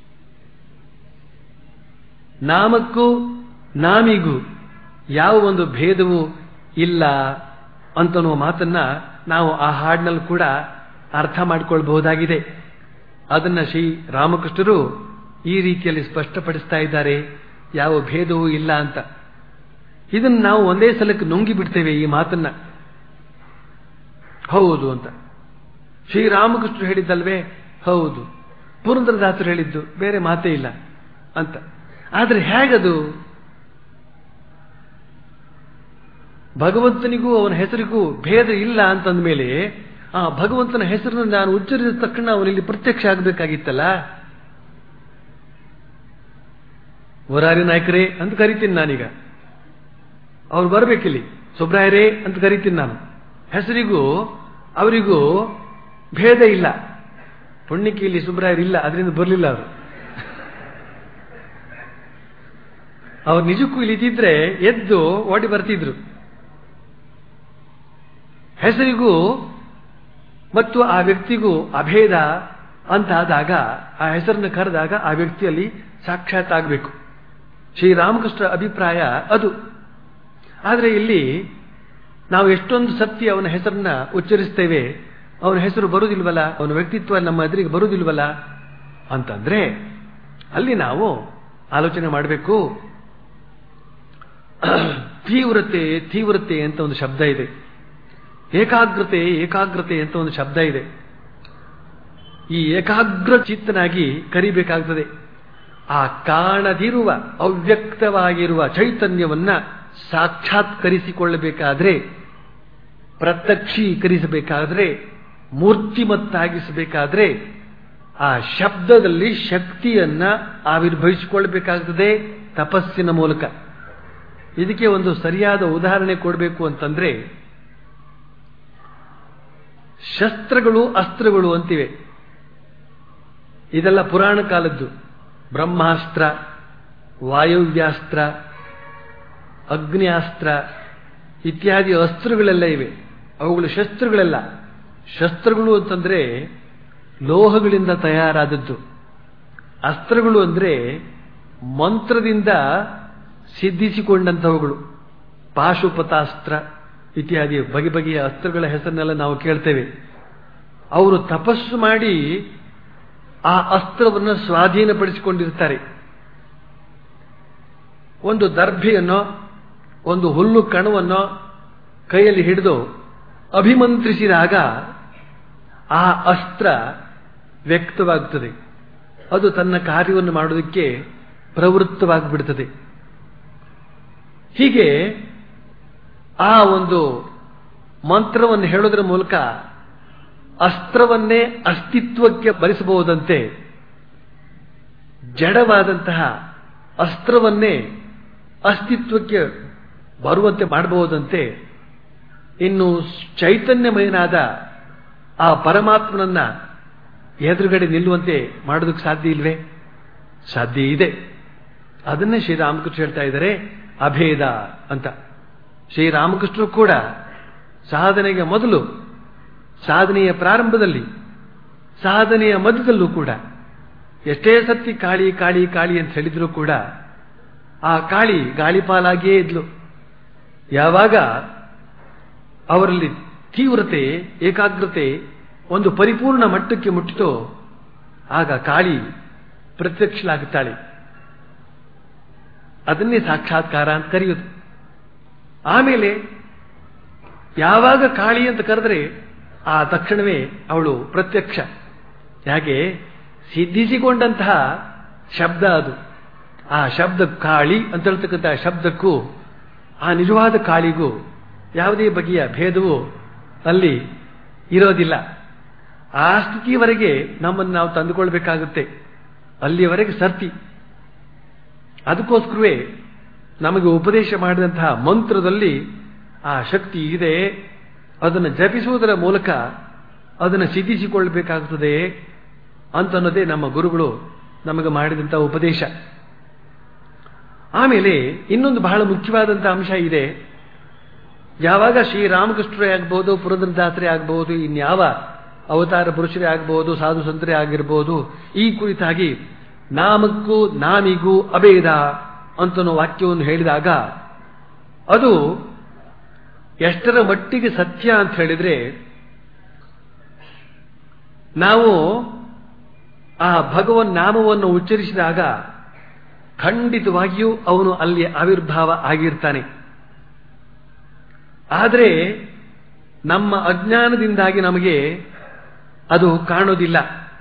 ನಾಮಕ್ಕೂ ನಾಮಿಗೂ ಯಾವ ಒಂದು ಭೇದವೂ ಇಲ್ಲ ಅಂತನ್ನುವ ಮಾತನ್ನ ನಾವು ಆ ಹಾಡಿನಲ್ಲಿ ಕೂಡ ಅರ್ಥ ಮಾಡಿಕೊಳ್ಬಹುದಾಗಿದೆ ಅದನ್ನ ಶ್ರೀ ರಾಮಕೃಷ್ಣರು ಈ ರೀತಿಯಲ್ಲಿ ಸ್ಪಷ್ಟಪಡಿಸ್ತಾ ಇದ್ದಾರೆ ಯಾವ ಭೇದವೂ ಇಲ್ಲ ಅಂತ ಇದನ್ನು ನಾವು ಒಂದೇ ಸಲಕ್ಕೆ ನುಂಗಿ ಬಿಡ್ತೇವೆ ಈ ಮಾತನ್ನ ಹೌದು ಅಂತ ಶ್ರೀರಾಮಕೃಷ್ಣರು ಹೇಳಿದ್ದಲ್ವೇ ಹೌದು ಪುರಂದರದಾಸರು ಹೇಳಿದ್ದು ಬೇರೆ ಮಾತೇ ಇಲ್ಲ ಅಂತ ಆದ್ರೆ ಹೇಗದು ಭಗವಂತನಿಗೂ ಅವನ ಹೆಸರಿಗೂ ಭೇದ ಇಲ್ಲ ಅಂತಂದ ಮೇಲೆ ಆ ಭಗವಂತನ ಹೆಸರನ್ನು ನಾನು ಉಚ್ಚರಿಸಿದ ತಕ್ಷಣ ಅವನಲ್ಲಿ ಪ್ರತ್ಯಕ್ಷ ಆಗಬೇಕಾಗಿತ್ತಲ್ಲ ವರಾರಿ ನಾಯಕರೇ ಅಂತ ಕರಿತೀನಿ ನಾನೀಗ ಅವ್ರು ಬರ್ಬೇಕಿಲ್ಲಿ ಸುಬ್ರಾಯರೇ ಅಂತ ಕರಿತೀನಿ ನಾನು ಹೆಸರಿಗೂ ಅವರಿಗೂ ಭೇದ ಇಲ್ಲ ಪುಣ್ಯಕ್ಕೆ ಇಲ್ಲಿ ಸುಬ್ರಾಯರಿಲ್ಲ ಅದರಿಂದ ಬರಲಿಲ್ಲ ಅವರು ಅವ್ರು ನಿಜಕ್ಕೂ ಇಲ್ಲಿ ಇದ್ದಿದ್ರೆ ಎದ್ದು ಓಡಿ ಬರ್ತಿದ್ರು ಹೆಸರಿಗೂ ಮತ್ತು ಆ ವ್ಯಕ್ತಿಗೂ ಅಭೇದ ಅಂತ ಆದಾಗ ಆ ಹೆಸರನ್ನು ಕರೆದಾಗ ಆ ವ್ಯಕ್ತಿಯಲ್ಲಿ ಸಾಕ್ಷಾತ್ ಆಗಬೇಕು ಶ್ರೀರಾಮಕೃಷ್ಣ ಅಭಿಪ್ರಾಯ ಅದು ಆದರೆ ಇಲ್ಲಿ ನಾವು ಎಷ್ಟೊಂದು ಸತ್ಯ ಅವನ ಹೆಸರನ್ನ ಉಚ್ಚರಿಸ್ತೇವೆ ಅವನ ಹೆಸರು ಬರುವುದಿಲ್ವಲ್ಲ ಅವನ ವ್ಯಕ್ತಿತ್ವ ನಮ್ಮ ಎದುರಿಗೆ ಬರುವುದಿಲ್ವಲ್ಲ ಅಂತಂದ್ರೆ ಅಲ್ಲಿ ನಾವು ಆಲೋಚನೆ ಮಾಡಬೇಕು ತೀವ್ರತೆ ತೀವ್ರತೆ ಅಂತ ಒಂದು ಶಬ್ದ ಇದೆ ಏಕಾಗ್ರತೆ ಏಕಾಗ್ರತೆ ಅಂತ ಒಂದು ಶಬ್ದ ಇದೆ ಈ ಏಕಾಗ್ರ ಚಿತ್ತನಾಗಿ ಕರಿಬೇಕಾಗ್ತದೆ ಆ ಕಾಣದಿರುವ ಅವ್ಯಕ್ತವಾಗಿರುವ ಚೈತನ್ಯವನ್ನ ಸಾಕ್ಷಾತ್ಕರಿಸಿಕೊಳ್ಳಬೇಕಾದ್ರೆ ಪ್ರತ್ಯಕ್ಷೀಕರಿಸಬೇಕಾದ್ರೆ ಮೂರ್ತಿಮತ್ತಾಗಿಸಬೇಕಾದ್ರೆ ಆ ಶಬ್ದದಲ್ಲಿ ಶಕ್ತಿಯನ್ನ ಆವಿರ್ಭವಿಸಿಕೊಳ್ಳಬೇಕಾಗ್ತದೆ ತಪಸ್ಸಿನ ಮೂಲಕ ಇದಕ್ಕೆ ಒಂದು ಸರಿಯಾದ ಉದಾಹರಣೆ ಕೊಡಬೇಕು ಅಂತಂದ್ರೆ ಶಸ್ತ್ರಗಳು ಅಸ್ತ್ರಗಳು ಅಂತಿವೆ ಇದೆಲ್ಲ ಪುರಾಣ ಕಾಲದ್ದು ಬ್ರಹ್ಮಾಸ್ತ್ರ ವಾಯುವ್ಯಾಸ್ತ್ರ ಅಗ್ನಿಯಾಸ್ತ್ರ ಇತ್ಯಾದಿ ಅಸ್ತ್ರಗಳೆಲ್ಲ ಇವೆ ಅವುಗಳು ಶಸ್ತ್ರಗಳೆಲ್ಲ ಶಸ್ತ್ರಗಳು ಅಂತಂದ್ರೆ ಲೋಹಗಳಿಂದ ತಯಾರಾದದ್ದು ಅಸ್ತ್ರಗಳು ಅಂದ್ರೆ ಮಂತ್ರದಿಂದ ಸಿದ್ಧಿಸಿಕೊಂಡಂತಹವುಗಳು ಪಾಶುಪತಾಸ್ತ್ರ ಇತ್ಯಾದಿ ಬಗೆ ಬಗೆಯ ಅಸ್ತ್ರಗಳ ಹೆಸರನ್ನೆಲ್ಲ ನಾವು ಕೇಳ್ತೇವೆ ಅವರು ತಪಸ್ಸು ಮಾಡಿ ಆ ಅಸ್ತ್ರವನ್ನು ಸ್ವಾಧೀನಪಡಿಸಿಕೊಂಡಿರ್ತಾರೆ ಒಂದು ದರ್ಭೆಯನ್ನೋ ಒಂದು ಹುಲ್ಲು ಕಣವನ್ನೋ ಕೈಯಲ್ಲಿ ಹಿಡಿದು ಅಭಿಮಂತ್ರಿಸಿದಾಗ ಆ ಅಸ್ತ್ರ ವ್ಯಕ್ತವಾಗುತ್ತದೆ ಅದು ತನ್ನ ಕಾರ್ಯವನ್ನು ಮಾಡೋದಕ್ಕೆ ಪ್ರವೃತ್ತವಾಗಿಬಿಡ್ತದೆ ಹೀಗೆ ಆ ಒಂದು ಮಂತ್ರವನ್ನು ಹೇಳೋದ್ರ ಮೂಲಕ ಅಸ್ತ್ರವನ್ನೇ ಅಸ್ತಿತ್ವಕ್ಕೆ ಬರಿಸಬಹುದಂತೆ ಜಡವಾದಂತಹ ಅಸ್ತ್ರವನ್ನೇ ಅಸ್ತಿತ್ವಕ್ಕೆ ಬರುವಂತೆ ಮಾಡಬಹುದಂತೆ ಇನ್ನು ಚೈತನ್ಯಮಯನಾದ ಆ ಪರಮಾತ್ಮನನ್ನ ಎದುರುಗಡೆ ನಿಲ್ಲುವಂತೆ ಮಾಡೋದಕ್ಕೆ ಸಾಧ್ಯ ಇಲ್ವೇ ಸಾಧ್ಯ ಇದೆ ಅದನ್ನೇ ಶ್ರೀರಾಮಕೃಷ್ಣ ಹೇಳ್ತಾ ಇದ್ದಾರೆ ಅಭೇದ ಅಂತ ಶ್ರೀರಾಮಕೃಷ್ಣರು ಕೂಡ ಸಾಧನೆಗೆ ಮೊದಲು ಸಾಧನೆಯ ಪ್ರಾರಂಭದಲ್ಲಿ ಸಾಧನೆಯ ಮಧ್ಯದಲ್ಲೂ ಕೂಡ ಎಷ್ಟೇ ಸತಿ ಕಾಳಿ ಕಾಳಿ ಕಾಳಿ ಅಂತ ಹೇಳಿದ್ರು ಕೂಡ ಆ ಕಾಳಿ ಗಾಳಿಪಾಲಾಗಿಯೇ ಇದ್ಲು ಯಾವಾಗ ಅವರಲ್ಲಿ ತೀವ್ರತೆ ಏಕಾಗ್ರತೆ ಒಂದು ಪರಿಪೂರ್ಣ ಮಟ್ಟಕ್ಕೆ ಮುಟ್ಟಿತೋ ಆಗ ಕಾಳಿ ಪ್ರತ್ಯಕ್ಷಲಾಗುತ್ತಾಳೆ ಅದನ್ನೇ ಸಾಕ್ಷಾತ್ಕಾರ ಅಂತ ಕರೆಯೋದು ಆಮೇಲೆ ಯಾವಾಗ ಕಾಳಿ ಅಂತ ಕರೆದ್ರೆ ಆ ತಕ್ಷಣವೇ ಅವಳು ಪ್ರತ್ಯಕ್ಷ ಯಾಕೆ ಸಿದ್ಧಿಸಿಕೊಂಡಂತಹ ಶಬ್ದ ಅದು ಆ ಶಬ್ದ ಕಾಳಿ ಅಂತ ಹೇಳ್ತಕ್ಕಂಥ ಶಬ್ದಕ್ಕೂ ಆ ನಿಜವಾದ ಕಾಳಿಗೂ ಯಾವುದೇ ಬಗೆಯ ಭೇದವು ಅಲ್ಲಿ ಇರೋದಿಲ್ಲ ಆ ಸ್ಥಿತಿಯವರೆಗೆ ನಮ್ಮನ್ನು ನಾವು ತಂದುಕೊಳ್ಬೇಕಾಗುತ್ತೆ ಅಲ್ಲಿಯವರೆಗೆ ಸರ್ತಿ ಅದಕ್ಕೋಸ್ಕರವೇ ನಮಗೆ ಉಪದೇಶ ಮಾಡಿದಂತಹ ಮಂತ್ರದಲ್ಲಿ ಆ ಶಕ್ತಿ ಇದೆ ಅದನ್ನು ಜಪಿಸುವುದರ ಮೂಲಕ ಅದನ್ನು ಸಿದ್ಧಿಸಿಕೊಳ್ಳಬೇಕಾಗುತ್ತದೆ ಅಂತನ್ನೋದೇ ನಮ್ಮ ಗುರುಗಳು ನಮಗೆ ಮಾಡಿದಂತಹ ಉಪದೇಶ ಆಮೇಲೆ ಇನ್ನೊಂದು ಬಹಳ ಮುಖ್ಯವಾದಂತಹ ಅಂಶ ಇದೆ ಯಾವಾಗ ಶ್ರೀರಾಮಕೃಷ್ಣರೇ ಆಗ್ಬೋದು ಪುರಂದ್ರದಾಸರೇ ಆಗ್ಬೋದು ಇನ್ಯಾವ ಅವತಾರ ಪುರುಷರೇ ಆಗ್ಬೋದು ಸಾಧು ಸಂತರೇ ಆಗಿರ್ಬೋದು ಈ ಕುರಿತಾಗಿ ನಾಮಕ್ಕೂ ನಾಮಿಗೂ ಅಭೇದ ಅಂತನೋ ವಾಕ್ಯವನ್ನು ಹೇಳಿದಾಗ ಅದು ಎಷ್ಟರ ಮಟ್ಟಿಗೆ ಸತ್ಯ ಅಂತ ಹೇಳಿದ್ರೆ ನಾವು ಆ ಭಗವನ್ ನಾಮವನ್ನು ಉಚ್ಚರಿಸಿದಾಗ ಖಂಡಿತವಾಗಿಯೂ ಅವನು ಅಲ್ಲಿ ಆವಿರ್ಭಾವ ಆಗಿರ್ತಾನೆ ಆದರೆ ನಮ್ಮ ಅಜ್ಞಾನದಿಂದಾಗಿ ನಮಗೆ ಅದು ಕಾಣೋದಿಲ್ಲ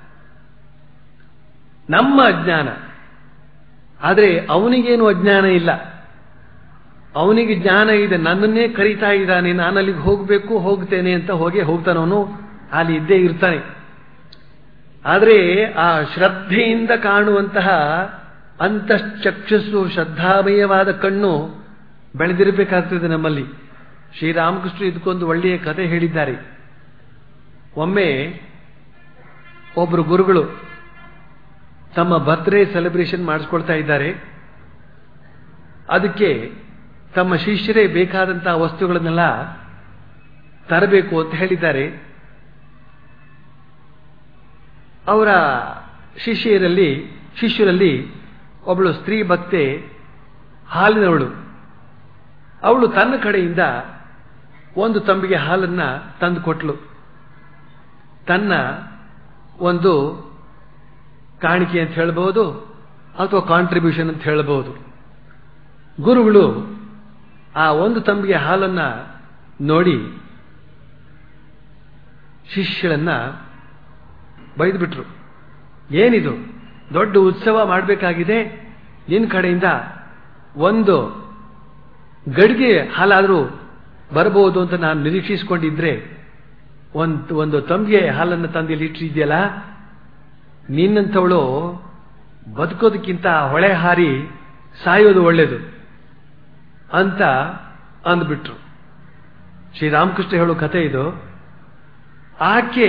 ನಮ್ಮ ಅಜ್ಞಾನ ಆದರೆ ಅವನಿಗೇನು ಅಜ್ಞಾನ ಇಲ್ಲ ಅವನಿಗೆ ಜ್ಞಾನ ಇದೆ ನನ್ನನ್ನೇ ಕರೀತಾ ಇದ್ದಾನೆ ನಾನು ಅಲ್ಲಿಗೆ ಹೋಗಬೇಕು ಹೋಗ್ತೇನೆ ಅಂತ ಹೋಗಿ ಹೋಗ್ತಾನವನು ಅಲ್ಲಿ ಇದ್ದೇ ಇರ್ತಾನೆ ಆದರೆ ಆ ಶ್ರದ್ಧೆಯಿಂದ ಕಾಣುವಂತಹ ಅಂತಶ್ಚಕ್ಷಸ್ಸು ಶ್ರದ್ಧಾಮಯವಾದ ಕಣ್ಣು ಬೆಳೆದಿರಬೇಕಾಗ್ತದೆ ನಮ್ಮಲ್ಲಿ ಶ್ರೀರಾಮಕೃಷ್ಣ ಇದಕ್ಕೊಂದು ಒಳ್ಳೆಯ ಕಥೆ ಹೇಳಿದ್ದಾರೆ ಒಮ್ಮೆ ಒಬ್ಬರು ಗುರುಗಳು ತಮ್ಮ ಬರ್ತ್ಡೇ ಸೆಲೆಬ್ರೇಷನ್ ಮಾಡಿಸ್ಕೊಳ್ತಾ ಇದ್ದಾರೆ ಅದಕ್ಕೆ ತಮ್ಮ ಶಿಷ್ಯರೇ ಬೇಕಾದಂತಹ ವಸ್ತುಗಳನ್ನೆಲ್ಲ ತರಬೇಕು ಅಂತ ಹೇಳಿದ್ದಾರೆ ಅವರ ಶಿಷ್ಯರಲ್ಲಿ ಶಿಷ್ಯರಲ್ಲಿ ಒಬ್ಬಳು ಸ್ತ್ರೀ ಭಕ್ತೆ ಹಾಲಿನವಳು ಅವಳು ತನ್ನ ಕಡೆಯಿಂದ ಒಂದು ತಂಬಿಗೆ ಹಾಲನ್ನ ತಂದು ಕೊಟ್ಲು ತನ್ನ ಒಂದು ಕಾಣಿಕೆ ಅಂತ ಹೇಳಬಹುದು ಅಥವಾ ಕಾಂಟ್ರಿಬ್ಯೂಷನ್ ಅಂತ ಹೇಳಬಹುದು ಗುರುಗಳು ಆ ಒಂದು ತಂಬಿಗೆ ಹಾಲನ್ನ ನೋಡಿ ಶಿಷ್ಯಳನ್ನ ಬೈದ್ಬಿಟ್ರು ಏನಿದು ದೊಡ್ಡ ಉತ್ಸವ ಮಾಡಬೇಕಾಗಿದೆ ನಿನ್ನ ಕಡೆಯಿಂದ ಒಂದು ಗಡಿಗೆ ಹಾಲಾದರೂ ಬರಬಹುದು ಅಂತ ನಾನು ನಿರೀಕ್ಷಿಸಿಕೊಂಡಿದ್ರೆ ಒಂದು ಒಂದು ತಂಬಿಗೆ ಹಾಲನ್ನು ತಂದು ಇಲ್ಲಿ ಇಟ್ಟಿದ್ಯಲ್ಲ ನಿನ್ನಂಥವಳು ಬದುಕೋದಕ್ಕಿಂತ ಹೊಳೆ ಹಾರಿ ಸಾಯೋದು ಒಳ್ಳೇದು ಅಂತ ಅಂದ್ಬಿಟ್ರು ಶ್ರೀರಾಮಕೃಷ್ಣ ಹೇಳೋ ಕಥೆ ಇದು ಆಕೆ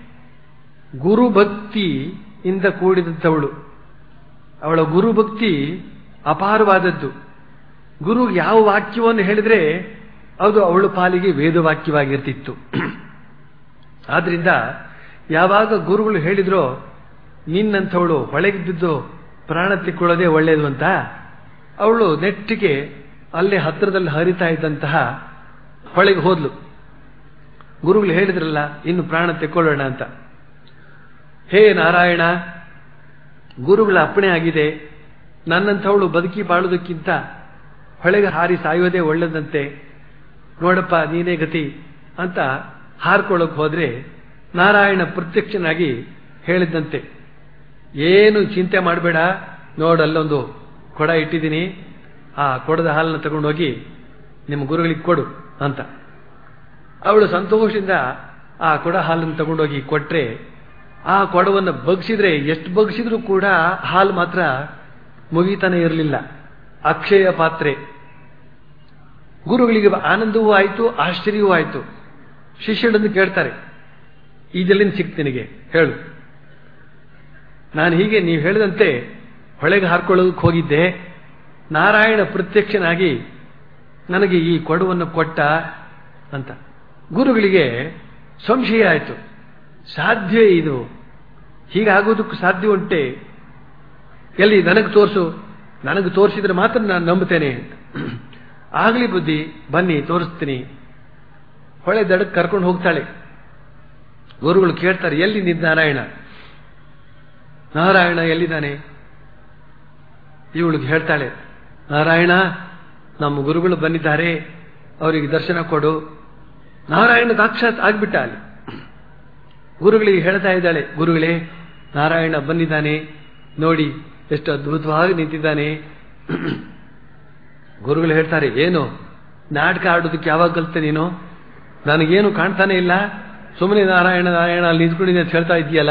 ಗುರುಭಕ್ತಿಯಿಂದ ಕೂಡಿದಂಥವಳು ಅವಳ ಗುರುಭಕ್ತಿ ಅಪಾರವಾದದ್ದು ಗುರು ಯಾವ ವಾಕ್ಯವನ್ನು ಹೇಳಿದ್ರೆ ಅದು ಅವಳ ಪಾಲಿಗೆ ವೇದವಾಕ್ಯವಾಗಿರ್ತಿತ್ತು ಆದ್ರಿಂದ ಯಾವಾಗ ಗುರುಗಳು ಹೇಳಿದ್ರೋ ನಿನ್ನಂಥವಳು ಹೊಳೆಗೆ ಬಿದ್ದು ಪ್ರಾಣ ತಿಕ್ಕೊಳ್ಳೋದೇ ಒಳ್ಳೆಯದು ಅಂತ ಅವಳು ನೆಟ್ಟಿಗೆ ಅಲ್ಲೇ ಹತ್ತಿರದಲ್ಲಿ ಹರಿತಾ ಇದ್ದಂತಹ ಹೊಳೆಗೆ ಹೋದ್ಲು ಗುರುಗಳು ಹೇಳಿದ್ರಲ್ಲ ಇನ್ನು ಪ್ರಾಣ ತೆಕ್ಕೊಳ್ಳೋಣ ಅಂತ ಹೇ ನಾರಾಯಣ ಗುರುಗಳ ಅಪ್ಪಣೆ ಆಗಿದೆ ನನ್ನಂಥವಳು ಬದುಕಿ ಬಾಳುವುದಕ್ಕಿಂತ ಹೊಳೆಗೆ ಹಾರಿ ಸಾಯೋದೇ ಒಳ್ಳೆದಂತೆ ನೋಡಪ್ಪ ನೀನೇ ಗತಿ ಅಂತ ಹಾರ್ಕೊಳ್ಳೋಕೆ ಹೋದ್ರೆ ನಾರಾಯಣ ಪ್ರತ್ಯಕ್ಷನಾಗಿ ಹೇಳಿದ್ದಂತೆ ಏನು ಚಿಂತೆ ಮಾಡಬೇಡ ನೋಡಲ್ಲೊಂದು ಕೊಡ ಇಟ್ಟಿದ್ದೀನಿ ಆ ಕೊಡದ ಹಾಲನ್ನು ತಗೊಂಡೋಗಿ ನಿಮ್ಮ ಗುರುಗಳಿಗೆ ಕೊಡು ಅಂತ ಅವಳು ಸಂತೋಷದಿಂದ ಆ ಕೊಡ ಹಾಲನ್ನು ತಗೊಂಡೋಗಿ ಕೊಟ್ರೆ ಆ ಕೊಡವನ್ನು ಬಗ್ಸಿದ್ರೆ ಎಷ್ಟು ಬಗ್ಸಿದ್ರೂ ಕೂಡ ಹಾಲು ಮಾತ್ರ ಮುಗಿತಾನೆ ಇರಲಿಲ್ಲ ಅಕ್ಷಯ ಪಾತ್ರೆ ಗುರುಗಳಿಗೆ ಆನಂದವೂ ಆಯಿತು ಆಶ್ಚರ್ಯವೂ ಆಯಿತು ಶಿಷ್ಯಳನ್ನು ಕೇಳ್ತಾರೆ ಇದೆಲ್ಲಿಂದ ಸಿಕ್ತು ನಿನಗೆ ಹೇಳು ನಾನು ಹೀಗೆ ನೀವು ಹೇಳಿದಂತೆ ಹೊಳೆಗೆ ಹಾರ್ಕೊಳ್ಳೋದಕ್ಕೆ ಹೋಗಿದ್ದೆ ನಾರಾಯಣ ಪ್ರತ್ಯಕ್ಷನಾಗಿ ನನಗೆ ಈ ಕೊಡವನ್ನು ಕೊಟ್ಟ ಅಂತ ಗುರುಗಳಿಗೆ ಸಂಶಯ ಆಯಿತು ಸಾಧ್ಯವೇ ಇದು ಹೀಗಾಗೋದಕ್ಕೂ ಸಾಧ್ಯ ಉಂಟೆ ಎಲ್ಲಿ ನನಗೆ ತೋರಿಸು ನನಗೆ ತೋರಿಸಿದ್ರೆ ಮಾತ್ರ ನಾನು ನಂಬುತ್ತೇನೆ ಅಂತ ಆಗಲಿ ಬುದ್ಧಿ ಬನ್ನಿ ತೋರಿಸ್ತೀನಿ ಹೊಳೆ ದಡಕ್ಕೆ ಕರ್ಕೊಂಡು ಹೋಗ್ತಾಳೆ ಗುರುಗಳು ಕೇಳ್ತಾರೆ ಎಲ್ಲಿ ನಿಂತ ನಾರಾಯಣ ನಾರಾಯಣ ಎಲ್ಲಿದ್ದಾನೆ ಇವಳಿಗೆ ಹೇಳ್ತಾಳೆ ನಾರಾಯಣ ನಮ್ಮ ಗುರುಗಳು ಬಂದಿದ್ದಾರೆ ಅವರಿಗೆ ದರ್ಶನ ಕೊಡು ನಾರಾಯಣ ಸಾಕ್ಷಾತ್ ಆಗ್ಬಿಟ್ಟ ಅಲ್ಲಿ ಗುರುಗಳಿಗೆ ಹೇಳ್ತಾ ಇದ್ದಾಳೆ ಗುರುಗಳೇ ನಾರಾಯಣ ಬಂದಿದ್ದಾನೆ ನೋಡಿ ಎಷ್ಟು ಅದ್ಭುತವಾಗಿ ನಿಂತಿದ್ದಾನೆ ಗುರುಗಳು ಹೇಳ್ತಾರೆ ಏನು ನಾಟಕ ಆಡೋದಕ್ಕೆ ಯಾವಾಗ ಕಲಿತೆ ನೀನು ನನಗೇನು ಕಾಣ್ತಾನೆ ಇಲ್ಲ ಸುಮ್ಮನೆ ನಾರಾಯಣ ನಾರಾಯಣ ಅಲ್ಲಿ ನಿಂತ್ಕೊಂಡಿದ್ದೆ ಅಂತ ಹೇಳ್ತಾ ಇದೆಯಲ್ಲ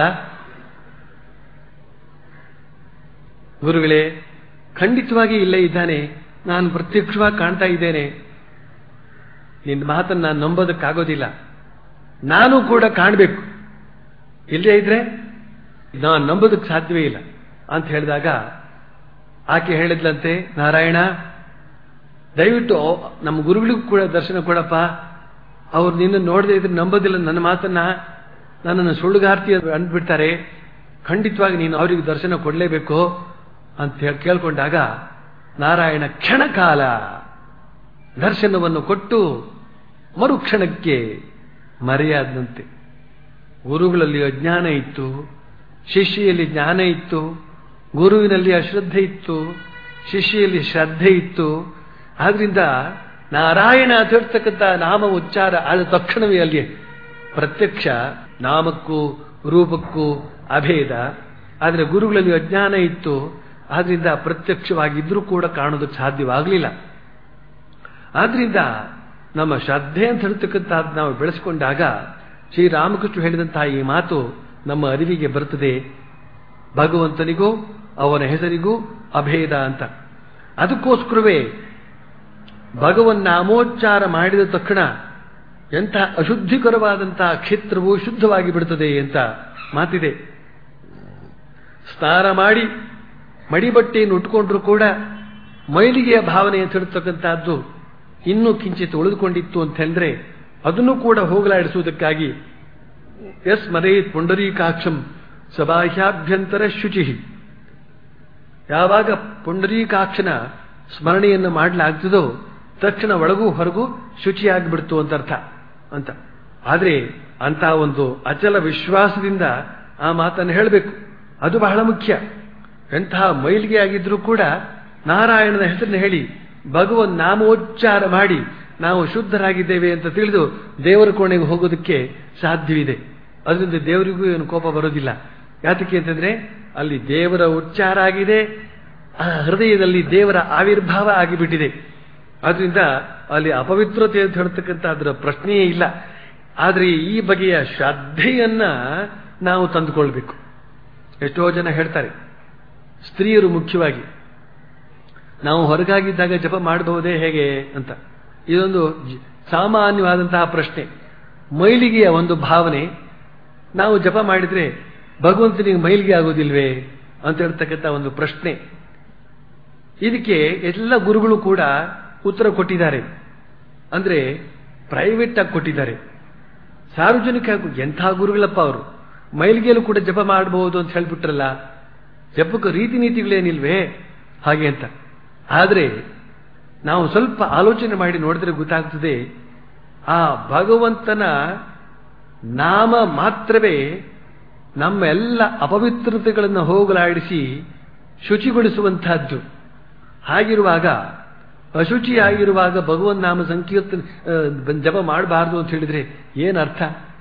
ಗುರುಗಳೇ ಖಂಡಿತವಾಗಿ ಇಲ್ಲೇ ಇದ್ದಾನೆ ನಾನು ಪ್ರತ್ಯಕ್ಷವಾಗಿ ಕಾಣ್ತಾ ಇದ್ದೇನೆ ನಿನ್ನ ಮಾತನ್ನು ನಾನು ನಂಬೋದಕ್ಕಾಗೋದಿಲ್ಲ ನಾನು ಕೂಡ ಕಾಣಬೇಕು ಇಲ್ಲೇ ಇದ್ರೆ ನಾನು ನಂಬೋದಕ್ಕೆ ಸಾಧ್ಯವೇ ಇಲ್ಲ ಅಂತ ಹೇಳಿದಾಗ ಆಕೆ ಹೇಳಿದ್ಲಂತೆ ನಾರಾಯಣ ದಯವಿಟ್ಟು ನಮ್ಮ ಗುರುಗಳಿಗೂ ಕೂಡ ದರ್ಶನ ಕೊಡಪ್ಪ ಅವ್ರು ನಿನ್ನ ನೋಡದೆ ಇದ್ರೆ ನಂಬೋದಿಲ್ಲ ನನ್ನ ಮಾತನ್ನ ನನ್ನನ್ನು ಸುಳ್ಳುಗಾರ್ತಿ ಅಂದ್ಬಿಡ್ತಾರೆ ಖಂಡಿತವಾಗಿ ನೀನು ಅವರಿಗೆ ದರ್ಶನ ಕೊಡಲೇಬೇಕು ಅಂತ ಹೇಳಿ ಕೇಳ್ಕೊಂಡಾಗ ನಾರಾಯಣ ಕ್ಷಣಕಾಲ ದರ್ಶನವನ್ನು ಕೊಟ್ಟು ಮರುಕ್ಷಣಕ್ಕೆ ಮರೆಯಾದಂತೆ ಗುರುಗಳಲ್ಲಿ ಅಜ್ಞಾನ ಇತ್ತು ಶಿಷ್ಯಲ್ಲಿ ಜ್ಞಾನ ಇತ್ತು ಗುರುವಿನಲ್ಲಿ ಅಶ್ರದ್ಧೆ ಇತ್ತು ಶಿಷ್ಯಲ್ಲಿ ಶ್ರದ್ಧೆ ಇತ್ತು ಆದ್ರಿಂದ ನಾರಾಯಣ ಅಂತ ಹೇಳ್ತಕ್ಕಂಥ ನಾಮ ಉಚ್ಚಾರ ಆದ ತಕ್ಷಣವೇ ಅಲ್ಲಿ ಪ್ರತ್ಯಕ್ಷ ನಾಮಕ್ಕೂ ರೂಪಕ್ಕೂ ಅಭೇದ ಆದರೆ ಗುರುಗಳಲ್ಲಿ ಅಜ್ಞಾನ ಇತ್ತು ಆದ್ರಿಂದ ಪ್ರತ್ಯಕ್ಷವಾಗಿದ್ರೂ ಕೂಡ ಕಾಣೋದಕ್ಕೆ ಸಾಧ್ಯವಾಗಲಿಲ್ಲ ಆದ್ರಿಂದ ನಮ್ಮ ಶ್ರದ್ಧೆ ಅಂತ ಹೇಳ್ತಕ್ಕಂಥದ್ದು ನಾವು ಬೆಳೆಸಿಕೊಂಡಾಗ ಶ್ರೀರಾಮಕೃಷ್ಣ ಹೇಳಿದಂತಹ ಈ ಮಾತು ನಮ್ಮ ಅರಿವಿಗೆ ಬರುತ್ತದೆ ಭಗವಂತನಿಗೂ ಅವನ ಹೆಸರಿಗೂ ಅಭೇದ ಅಂತ ಅದಕ್ಕೋಸ್ಕರವೇ ಭಗವನ್ ನಾಮೋಚ್ಚಾರ ಮಾಡಿದ ತಕ್ಷಣ ಎಂಥ ಅಶುದ್ಧಿಕರವಾದಂತಹ ಕ್ಷೇತ್ರವು ಶುದ್ಧವಾಗಿ ಬಿಡುತ್ತದೆ ಅಂತ ಮಾತಿದೆ ಸ್ನಾನ ಮಾಡಿ ಮಡಿಬಟ್ಟೆಯನ್ನು ಉಟ್ಕೊಂಡ್ರು ಕೂಡ ಮೈಲಿಗೆಯ ಭಾವನೆ ಅಂತ ಹೇಳ್ತಕ್ಕಂಥದ್ದು ಇನ್ನೂ ಕಿಂಚಿತ್ ಉಳಿದುಕೊಂಡಿತ್ತು ಅಂತ ಹೇಳಿದ್ರೆ ಅದನ್ನು ಕೂಡ ಹೋಗಲಾಡಿಸುವುದಕ್ಕಾಗಿ ಎಸ್ ಮರೇತ್ ಪುಂಡರೀಕಾಕ್ಷಂ ಸಬಾಹ್ಯಾಭ್ಯಂತರ ಶುಚಿ ಯಾವಾಗ ಪುಂಡರೀಕಾಕ್ಷನ ಸ್ಮರಣೆಯನ್ನು ಮಾಡಲಾಗ್ತದೋ ತಕ್ಷಣ ಒಳಗೂ ಹೊರಗೂ ಶುಚಿಯಾಗಿಬಿಡ್ತು ಅಂತ ಅರ್ಥ ಅಂತ ಆದ್ರೆ ಅಂತ ಒಂದು ಅಚಲ ವಿಶ್ವಾಸದಿಂದ ಆ ಮಾತನ್ನು ಹೇಳಬೇಕು ಅದು ಬಹಳ ಮುಖ್ಯ ಎಂತಹ ಮೈಲಿಗೆ ಆಗಿದ್ರೂ ಕೂಡ ನಾರಾಯಣನ ಹೆಸರನ್ನು ಹೇಳಿ ಭಗವನ್ ನಾಮೋಚ್ಚಾರ ಮಾಡಿ ನಾವು ಶುದ್ಧರಾಗಿದ್ದೇವೆ ಅಂತ ತಿಳಿದು ದೇವರ ಕೋಣೆಗೆ ಹೋಗೋದಕ್ಕೆ ಸಾಧ್ಯವಿದೆ ಅದರಿಂದ ದೇವರಿಗೂ ಏನು ಕೋಪ ಬರೋದಿಲ್ಲ ಯಾತಕ್ಕೆ ಅಂತಂದ್ರೆ ಅಲ್ಲಿ ದೇವರ ಉಚ್ಚಾರ ಆಗಿದೆ ಆ ಹೃದಯದಲ್ಲಿ ದೇವರ ಆವಿರ್ಭಾವ ಆಗಿಬಿಟ್ಟಿದೆ ಆದ್ರಿಂದ ಅಲ್ಲಿ ಅಪವಿತ್ರತೆ ಅಂತ ಹೇಳ್ತಕ್ಕಂಥ ಅದರ ಪ್ರಶ್ನೆಯೇ ಇಲ್ಲ ಆದರೆ ಈ ಬಗೆಯ ಶ್ರದ್ಧೆಯನ್ನ ನಾವು ತಂದುಕೊಳ್ಬೇಕು ಎಷ್ಟೋ ಜನ ಹೇಳ್ತಾರೆ ಸ್ತ್ರೀಯರು ಮುಖ್ಯವಾಗಿ ನಾವು ಹೊರಗಾಗಿದ್ದಾಗ ಜಪ ಮಾಡಬಹುದೇ ಹೇಗೆ ಅಂತ ಇದೊಂದು ಸಾಮಾನ್ಯವಾದಂತಹ ಪ್ರಶ್ನೆ ಮೈಲಿಗೆಯ ಒಂದು ಭಾವನೆ ನಾವು ಜಪ ಮಾಡಿದ್ರೆ ಭಗವಂತನಿಗೆ ಮೈಲಿಗೆ ಆಗೋದಿಲ್ವೇ ಅಂತ ಹೇಳ್ತಕ್ಕಂಥ ಒಂದು ಪ್ರಶ್ನೆ ಇದಕ್ಕೆ ಎಲ್ಲ ಗುರುಗಳು ಕೂಡ ಉತ್ತರ ಕೊಟ್ಟಿದ್ದಾರೆ ಅಂದ್ರೆ ಪ್ರೈವೇಟ್ ಆಗಿ ಕೊಟ್ಟಿದ್ದಾರೆ ಸಾರ್ವಜನಿಕ ಎಂಥ ಗುರುಗಳಪ್ಪ ಅವರು ಮೈಲಿಗೆಯಲ್ಲೂ ಕೂಡ ಜಪ ಮಾಡಬಹುದು ಅಂತ ಹೇಳ್ಬಿಟ್ರಲ್ಲ ಜಪಕ್ಕೆ ರೀತಿ ನೀತಿಗಳೇನಿಲ್ವೇ ಹಾಗೆ ಅಂತ ಆದರೆ ನಾವು ಸ್ವಲ್ಪ ಆಲೋಚನೆ ಮಾಡಿ ನೋಡಿದ್ರೆ ಗೊತ್ತಾಗ್ತದೆ ಆ ಭಗವಂತನ ನಾಮ ಮಾತ್ರವೇ ನಮ್ಮ ಎಲ್ಲ ಅಪವಿತ್ರತೆಗಳನ್ನು ಹೋಗಲಾಡಿಸಿ ಶುಚಿಗೊಳಿಸುವಂತಹದ್ದು ಹಾಗಿರುವಾಗ ಅಶುಚಿಯಾಗಿರುವಾಗ ಭಗವನ್ ನಾಮ ಸಂಕೀರ್ತನ ಜಪ ಮಾಡಬಾರದು ಅಂತ ಹೇಳಿದ್ರೆ ಏನರ್ಥ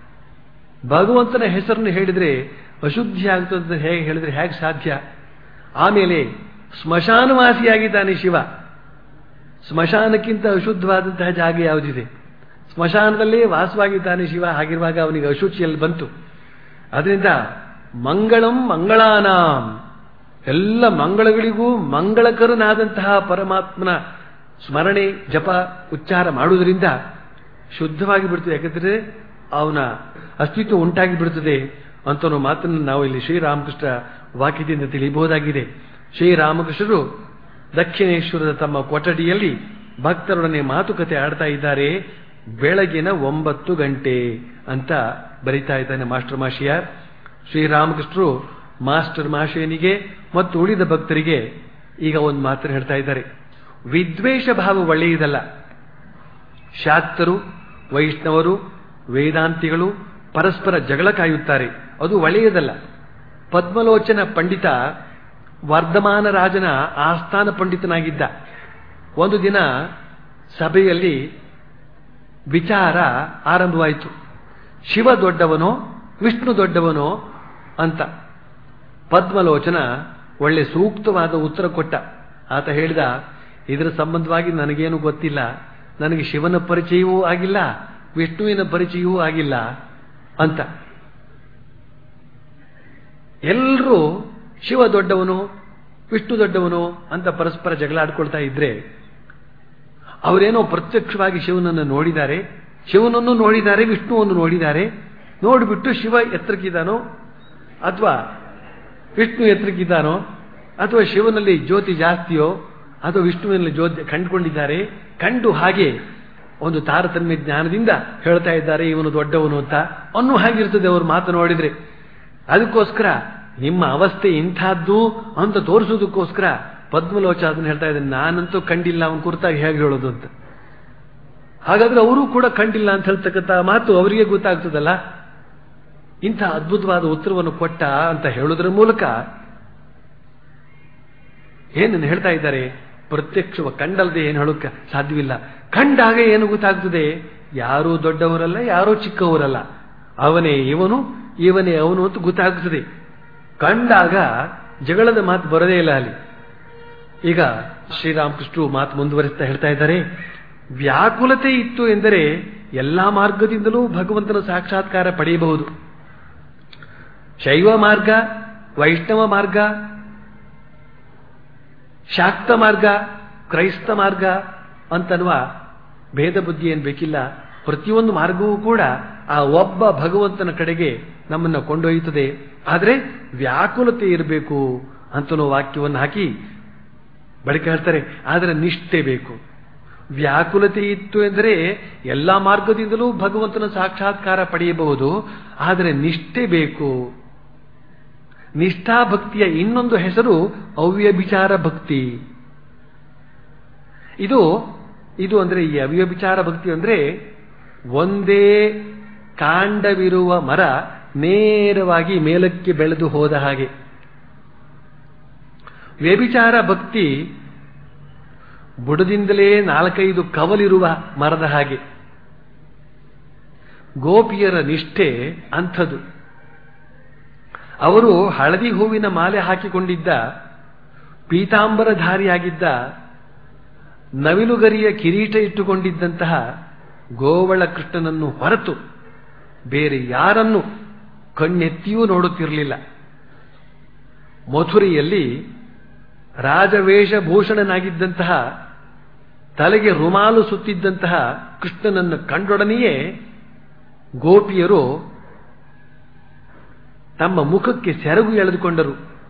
ಭಗವಂತನ ಹೆಸರನ್ನು ಹೇಳಿದ್ರೆ ಅಶುದ್ಧಿ ಆಗ್ತದೆ ಅಂತ ಹೇಗೆ ಹೇಳಿದ್ರೆ ಹೇಗೆ ಸಾಧ್ಯ ಆಮೇಲೆ ಸ್ಮಶಾನವಾಸಿಯಾಗಿದ್ದಾನೆ ಶಿವ ಸ್ಮಶಾನಕ್ಕಿಂತ ಅಶುದ್ಧವಾದಂತಹ ಜಾಗ ಯಾವುದಿದೆ ಸ್ಮಶಾನದಲ್ಲೇ ವಾಸವಾಗಿದ್ದಾನೆ ಶಿವ ಹಾಗಿರುವಾಗ ಅವನಿಗೆ ಅಶುಚಿಯಲ್ಲಿ ಬಂತು ಅದರಿಂದ ಮಂಗಳಂ ಮಂಗಳಾನಾಂ ಎಲ್ಲ ಮಂಗಳಗಳಿಗೂ ಮಂಗಳಕರನಾದಂತಹ ಪರಮಾತ್ಮನ ಸ್ಮರಣೆ ಜಪ ಉಚ್ಚಾರ ಮಾಡುವುದರಿಂದ ಶುದ್ಧವಾಗಿ ಬಿಡ್ತದೆ ಯಾಕಂದ್ರೆ ಅವನ ಅಸ್ತಿತ್ವ ಉಂಟಾಗಿ ಬಿಡುತ್ತದೆ ಅಂತ ಮಾತನ್ನು ನಾವು ಇಲ್ಲಿ ಶ್ರೀರಾಮಕೃಷ್ಣ ವಾಕ್ಯದಿಂದ ತಿಳಿಯಬಹುದಾಗಿದೆ ಶ್ರೀರಾಮಕೃಷ್ಣರು ದಕ್ಷಿಣೇಶ್ವರದ ತಮ್ಮ ಕೊಠಡಿಯಲ್ಲಿ ಭಕ್ತರೊಡನೆ ಮಾತುಕತೆ ಆಡ್ತಾ ಇದ್ದಾರೆ ಬೆಳಗಿನ ಒಂಬತ್ತು ಗಂಟೆ ಅಂತ ಬರಿತಾ ಇದ್ದಾನೆ ಮಾಸ್ಟರ್ ಮಾಶಿಯ ಶ್ರೀರಾಮಕೃಷ್ಣರು ಮಾಸ್ಟರ್ ಮಾಶಯನಿಗೆ ಮತ್ತು ಉಳಿದ ಭಕ್ತರಿಗೆ ಈಗ ಒಂದು ಮಾತನ್ನು ಹೇಳ್ತಾ ಇದ್ದಾರೆ ವಿದ್ವೇಷ ಭಾವ ಒಳ್ಳೆಯದಲ್ಲ ಶಾಕ್ತರು ವೈಷ್ಣವರು ವೇದಾಂತಿಗಳು ಪರಸ್ಪರ ಜಗಳ ಕಾಯುತ್ತಾರೆ ಅದು ಒಳ್ಳೆಯದಲ್ಲ ಪದ್ಮಲೋಚನ ಪಂಡಿತ ವರ್ಧಮಾನ ರಾಜನ ಆಸ್ಥಾನ ಪಂಡಿತನಾಗಿದ್ದ ಒಂದು ದಿನ ಸಭೆಯಲ್ಲಿ ವಿಚಾರ ಆರಂಭವಾಯಿತು ಶಿವ ದೊಡ್ಡವನೋ ವಿಷ್ಣು ದೊಡ್ಡವನೋ ಅಂತ ಪದ್ಮಲೋಚನ ಒಳ್ಳೆ ಸೂಕ್ತವಾದ ಉತ್ತರ ಕೊಟ್ಟ ಆತ ಹೇಳಿದ ಇದರ ಸಂಬಂಧವಾಗಿ ನನಗೇನು ಗೊತ್ತಿಲ್ಲ ನನಗೆ ಶಿವನ ಪರಿಚಯವೂ ಆಗಿಲ್ಲ ವಿಷ್ಣುವಿನ ಪರಿಚಯವೂ ಆಗಿಲ್ಲ ಅಂತ ಎಲ್ಲರೂ ಶಿವ ದೊಡ್ಡವನು ವಿಷ್ಣು ದೊಡ್ಡವನು ಅಂತ ಪರಸ್ಪರ ಜಗಳಾಡ್ಕೊಳ್ತಾ ಇದ್ರೆ ಅವರೇನೋ ಪ್ರತ್ಯಕ್ಷವಾಗಿ ಶಿವನನ್ನು ನೋಡಿದ್ದಾರೆ ಶಿವನನ್ನು ನೋಡಿದ್ದಾರೆ ವಿಷ್ಣುವನ್ನು ನೋಡಿದ್ದಾರೆ ನೋಡಿಬಿಟ್ಟು ಶಿವ ಎತ್ತರಕ್ಕಿದ್ದಾನೋ ಅಥವಾ ವಿಷ್ಣು ಎತ್ತರಕ್ಕಿದ್ದಾನೋ ಅಥವಾ ಶಿವನಲ್ಲಿ ಜ್ಯೋತಿ ಜಾಸ್ತಿಯೋ ಅಥವಾ ವಿಷ್ಣುವಿನಲ್ಲಿ ಜ್ಯೋತಿ ಕಂಡುಕೊಂಡಿದ್ದಾರೆ ಕಂಡು ಹಾಗೆ ಒಂದು ತಾರತಮ್ಯ ಜ್ಞಾನದಿಂದ ಹೇಳ್ತಾ ಇದ್ದಾರೆ ಇವನು ದೊಡ್ಡವನು ಅಂತ ಅನ್ನೋ ಹಾಗಿರ್ತದೆ ಅವರು ಮಾತು ನೋಡಿದ್ರೆ ಅದಕ್ಕೋಸ್ಕರ ನಿಮ್ಮ ಅವಸ್ಥೆ ಇಂಥದ್ದು ಅಂತ ತೋರಿಸೋದಕ್ಕೋಸ್ಕರ ಪದ್ಮಲೋಚ ಅದನ್ನ ಹೇಳ್ತಾ ಇದ್ದಾನೆ ನಾನಂತೂ ಕಂಡಿಲ್ಲ ಅವನ ಕುರಿತಾಗಿ ಹೇಗೆ ಹೇಳೋದು ಅಂತ ಹಾಗಾದ್ರೆ ಅವರು ಕೂಡ ಕಂಡಿಲ್ಲ ಅಂತ ಹೇಳ್ತಕ್ಕಂಥ ಮಾತು ಅವರಿಗೆ ಗೊತ್ತಾಗ್ತದಲ್ಲ ಇಂಥ ಅದ್ಭುತವಾದ ಉತ್ತರವನ್ನು ಕೊಟ್ಟ ಅಂತ ಹೇಳೋದ್ರ ಮೂಲಕ ಏನನ್ನು ಹೇಳ್ತಾ ಇದ್ದಾರೆ ಪ್ರತ್ಯಕ್ಷವ ಕಂಡಲ್ಲದೆ ಏನು ಹೇಳೋಕೆ ಸಾಧ್ಯವಿಲ್ಲ ಕಂಡಾಗ ಏನು ಗೊತ್ತಾಗ್ತದೆ ಯಾರೂ ದೊಡ್ಡವರಲ್ಲ ಯಾರೂ ಚಿಕ್ಕವರಲ್ಲ ಅವನೇ ಇವನು ಇವನೇ ಅವನು ಅಂತ ಗೊತ್ತಾಗ್ತದೆ ಕಂಡಾಗ ಜಗಳದ ಮಾತು ಬರೋದೇ ಇಲ್ಲ ಅಲ್ಲಿ ಈಗ ಶ್ರೀರಾಮಕೃಷ್ಣರು ಮಾತು ಮುಂದುವರಿಸ್ತಾ ಹೇಳ್ತಾ ಇದ್ದಾರೆ ವ್ಯಾಕುಲತೆ ಇತ್ತು ಎಂದರೆ ಎಲ್ಲಾ ಮಾರ್ಗದಿಂದಲೂ ಭಗವಂತನ ಸಾಕ್ಷಾತ್ಕಾರ ಪಡೆಯಬಹುದು ಶೈವ ಮಾರ್ಗ ವೈಷ್ಣವ ಮಾರ್ಗ ಶಾಕ್ತ ಮಾರ್ಗ ಕ್ರೈಸ್ತ ಮಾರ್ಗ ಅಂತನ್ನುವ ಭೇದ ಬುದ್ಧಿ ಏನು ಬೇಕಿಲ್ಲ ಪ್ರತಿಯೊಂದು ಮಾರ್ಗವೂ ಕೂಡ ಆ ಒಬ್ಬ ಭಗವಂತನ ಕಡೆಗೆ ನಮ್ಮನ್ನು ಕೊಂಡೊಯ್ಯುತ್ತದೆ ಆದರೆ ವ್ಯಾಕುಲತೆ ಇರಬೇಕು ಅಂತನೋ ವಾಕ್ಯವನ್ನು ಹಾಕಿ ಬಳಿಕ ಹೇಳ್ತಾರೆ ಆದರೆ ನಿಷ್ಠೆ ಬೇಕು ವ್ಯಾಕುಲತೆ ಇತ್ತು ಎಂದರೆ ಎಲ್ಲ ಮಾರ್ಗದಿಂದಲೂ ಭಗವಂತನ ಸಾಕ್ಷಾತ್ಕಾರ ಪಡೆಯಬಹುದು ಆದರೆ ನಿಷ್ಠೆ ಬೇಕು ನಿಷ್ಠಾ ಭಕ್ತಿಯ ಇನ್ನೊಂದು ಹೆಸರು ಅವ್ಯಭಿಚಾರ ಭಕ್ತಿ ಇದು ಇದು ಅಂದ್ರೆ ಈ ಅವ್ಯಭಿಚಾರ ಭಕ್ತಿ ಅಂದ್ರೆ ಒಂದೇ ಕಾಂಡವಿರುವ ಮರ ನೇರವಾಗಿ ಮೇಲಕ್ಕೆ ಬೆಳೆದು ಹೋದ ಹಾಗೆ ವ್ಯಭಿಚಾರ ಭಕ್ತಿ ಬುಡದಿಂದಲೇ ನಾಲ್ಕೈದು ಕವಲಿರುವ ಮರದ ಹಾಗೆ ಗೋಪಿಯರ ನಿಷ್ಠೆ ಅಂಥದು ಅವರು ಹಳದಿ ಹೂವಿನ ಮಾಲೆ ಹಾಕಿಕೊಂಡಿದ್ದ ಪೀತಾಂಬರಧಾರಿಯಾಗಿದ್ದ ನವಿಲುಗರಿಯ ಕಿರೀಟ ಇಟ್ಟುಕೊಂಡಿದ್ದಂತಹ ಗೋವಳ ಕೃಷ್ಣನನ್ನು ಹೊರತು ಬೇರೆ ಯಾರನ್ನು ಕಣ್ಣೆತ್ತಿಯೂ ನೋಡುತ್ತಿರಲಿಲ್ಲ ಮಥುರೆಯಲ್ಲಿ ರಾಜವೇಷಭೂಷಣನಾಗಿದ್ದಂತಹ ತಲೆಗೆ ರುಮಾಲು ಸುತ್ತಿದ್ದಂತಹ ಕೃಷ್ಣನನ್ನು ಕಂಡೊಡನೆಯೇ ಗೋಪಿಯರು ತಮ್ಮ ಮುಖಕ್ಕೆ ಸೆರಗು ಎಳೆದುಕೊಂಡರು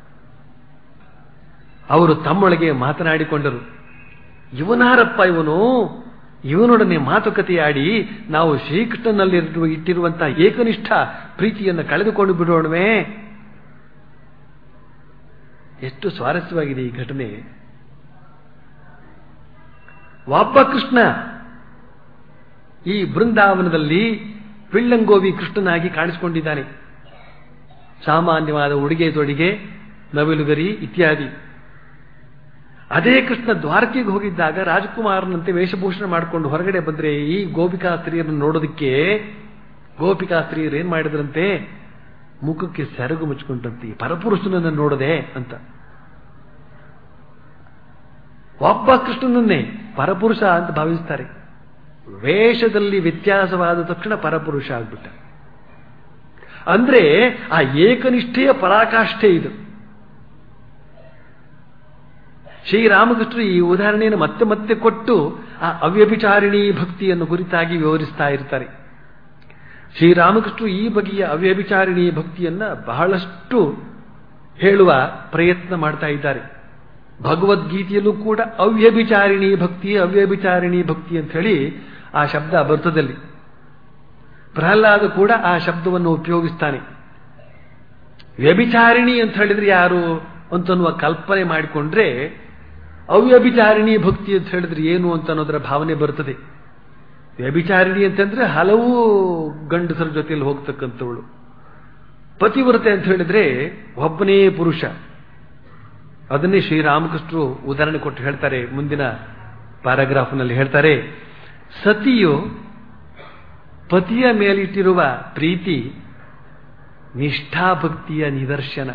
ಅವರು ತಮ್ಮೊಳಗೆ ಮಾತನಾಡಿಕೊಂಡರು ಇವನಾರಪ್ಪ ಇವನು ಇವನೊಡನೆ ಮಾತುಕತೆಯಾಡಿ ನಾವು ಶ್ರೀಕೃಷ್ಣನಲ್ಲಿ ಇಟ್ಟಿರುವಂತಹ ಏಕನಿಷ್ಠ ಪ್ರೀತಿಯನ್ನು ಕಳೆದುಕೊಂಡು ಬಿಡೋಣವೇ ಎಷ್ಟು ಸ್ವಾರಸ್ಯವಾಗಿದೆ ಈ ಘಟನೆ ಒಬ್ಬ ಕೃಷ್ಣ ಈ ಬೃಂದಾವನದಲ್ಲಿ ಪಿಳ್ಳಂಗೋವಿ ಕೃಷ್ಣನಾಗಿ ಕಾಣಿಸಿಕೊಂಡಿದ್ದಾನೆ ಸಾಮಾನ್ಯವಾದ ಉಡುಗೆ ತೊಡಿಗೆ ನವಿಲುಗರಿ ಇತ್ಯಾದಿ ಅದೇ ಕೃಷ್ಣ ದ್ವಾರಕೆಗೆ ಹೋಗಿದ್ದಾಗ ರಾಜಕುಮಾರನಂತೆ ವೇಷಭೂಷಣ ಮಾಡಿಕೊಂಡು ಹೊರಗಡೆ ಬಂದ್ರೆ ಈ ಗೋಪಿಕಾ ಸ್ತ್ರೀಯರನ್ನು ನೋಡೋದಕ್ಕೆ ಗೋಪಿಕಾ ಸ್ತ್ರೀಯರು ಏನ್ ಮಾಡಿದ್ರಂತೆ ಮುಖಕ್ಕೆ ಸೆರಗು ಮುಚ್ಕೊಂಡಂತೆ ಪರಪುರುಷನನ್ನು ನೋಡದೆ ಅಂತ ಒಬ್ಬ ಕೃಷ್ಣನನ್ನೇ ಪರಪುರುಷ ಅಂತ ಭಾವಿಸ್ತಾರೆ ವೇಷದಲ್ಲಿ ವ್ಯತ್ಯಾಸವಾದ ತಕ್ಷಣ ಪರಪುರುಷ ಆಗ್ಬಿಟ್ಟ ಅಂದ್ರೆ ಆ ಏಕನಿಷ್ಠೆಯ ಪರಾಕಾಷ್ಠೆ ಇದು ಶ್ರೀರಾಮಕೃಷ್ಣರು ಈ ಉದಾಹರಣೆಯನ್ನು ಮತ್ತೆ ಮತ್ತೆ ಕೊಟ್ಟು ಆ ಅವ್ಯಭಿಚಾರಿಣಿ ಭಕ್ತಿಯನ್ನು ಕುರಿತಾಗಿ ವಿವರಿಸ್ತಾ ಇರ್ತಾರೆ ಶ್ರೀರಾಮಕೃಷ್ಣರು ಈ ಬಗೆಯ ಅವ್ಯಭಿಚಾರಿಣಿ ಭಕ್ತಿಯನ್ನ ಬಹಳಷ್ಟು ಹೇಳುವ ಪ್ರಯತ್ನ ಮಾಡ್ತಾ ಇದ್ದಾರೆ ಭಗವದ್ಗೀತೆಯಲ್ಲೂ ಕೂಡ ಅವ್ಯಭಿಚಾರಿಣಿ ಭಕ್ತಿ ಅವ್ಯಭಿಚಾರಿಣಿ ಭಕ್ತಿ ಅಂತ ಹೇಳಿ ಆ ಶಬ್ದ ಬರ್ತದಲ್ಲಿ ಪ್ರಹ್ಲಾದ ಕೂಡ ಆ ಶಬ್ದವನ್ನು ಉಪಯೋಗಿಸ್ತಾನೆ ವ್ಯಭಿಚಾರಿಣಿ ಅಂತ ಹೇಳಿದ್ರೆ ಯಾರು ಅಂತನ್ನುವ ಕಲ್ಪನೆ ಮಾಡಿಕೊಂಡ್ರೆ ಅವ್ಯಭಿಚಾರಿಣಿ ಭಕ್ತಿ ಅಂತ ಹೇಳಿದ್ರೆ ಏನು ಅಂತ ಅನ್ನೋದರ ಭಾವನೆ ಬರ್ತದೆ ವ್ಯಭಿಚಾರಿಣಿ ಅಂತಂದ್ರೆ ಹಲವು ಗಂಡಸರ ಜೊತೆಯಲ್ಲಿ ಹೋಗ್ತಕ್ಕಂಥವಳು ಪತಿವ್ರತೆ ಅಂತ ಹೇಳಿದ್ರೆ ಒಬ್ಬನೇ ಪುರುಷ ಅದನ್ನೇ ಶ್ರೀರಾಮಕೃಷ್ಣರು ಉದಾಹರಣೆ ಕೊಟ್ಟು ಹೇಳ್ತಾರೆ ಮುಂದಿನ ಪ್ಯಾರಾಗ್ರಾಫ್ನಲ್ಲಿ ಹೇಳ್ತಾರೆ ಸತಿಯು ಪತಿಯ ಮೇಲಿಟ್ಟಿರುವ ಪ್ರೀತಿ ನಿಷ್ಠಾಭಕ್ತಿಯ ನಿದರ್ಶನ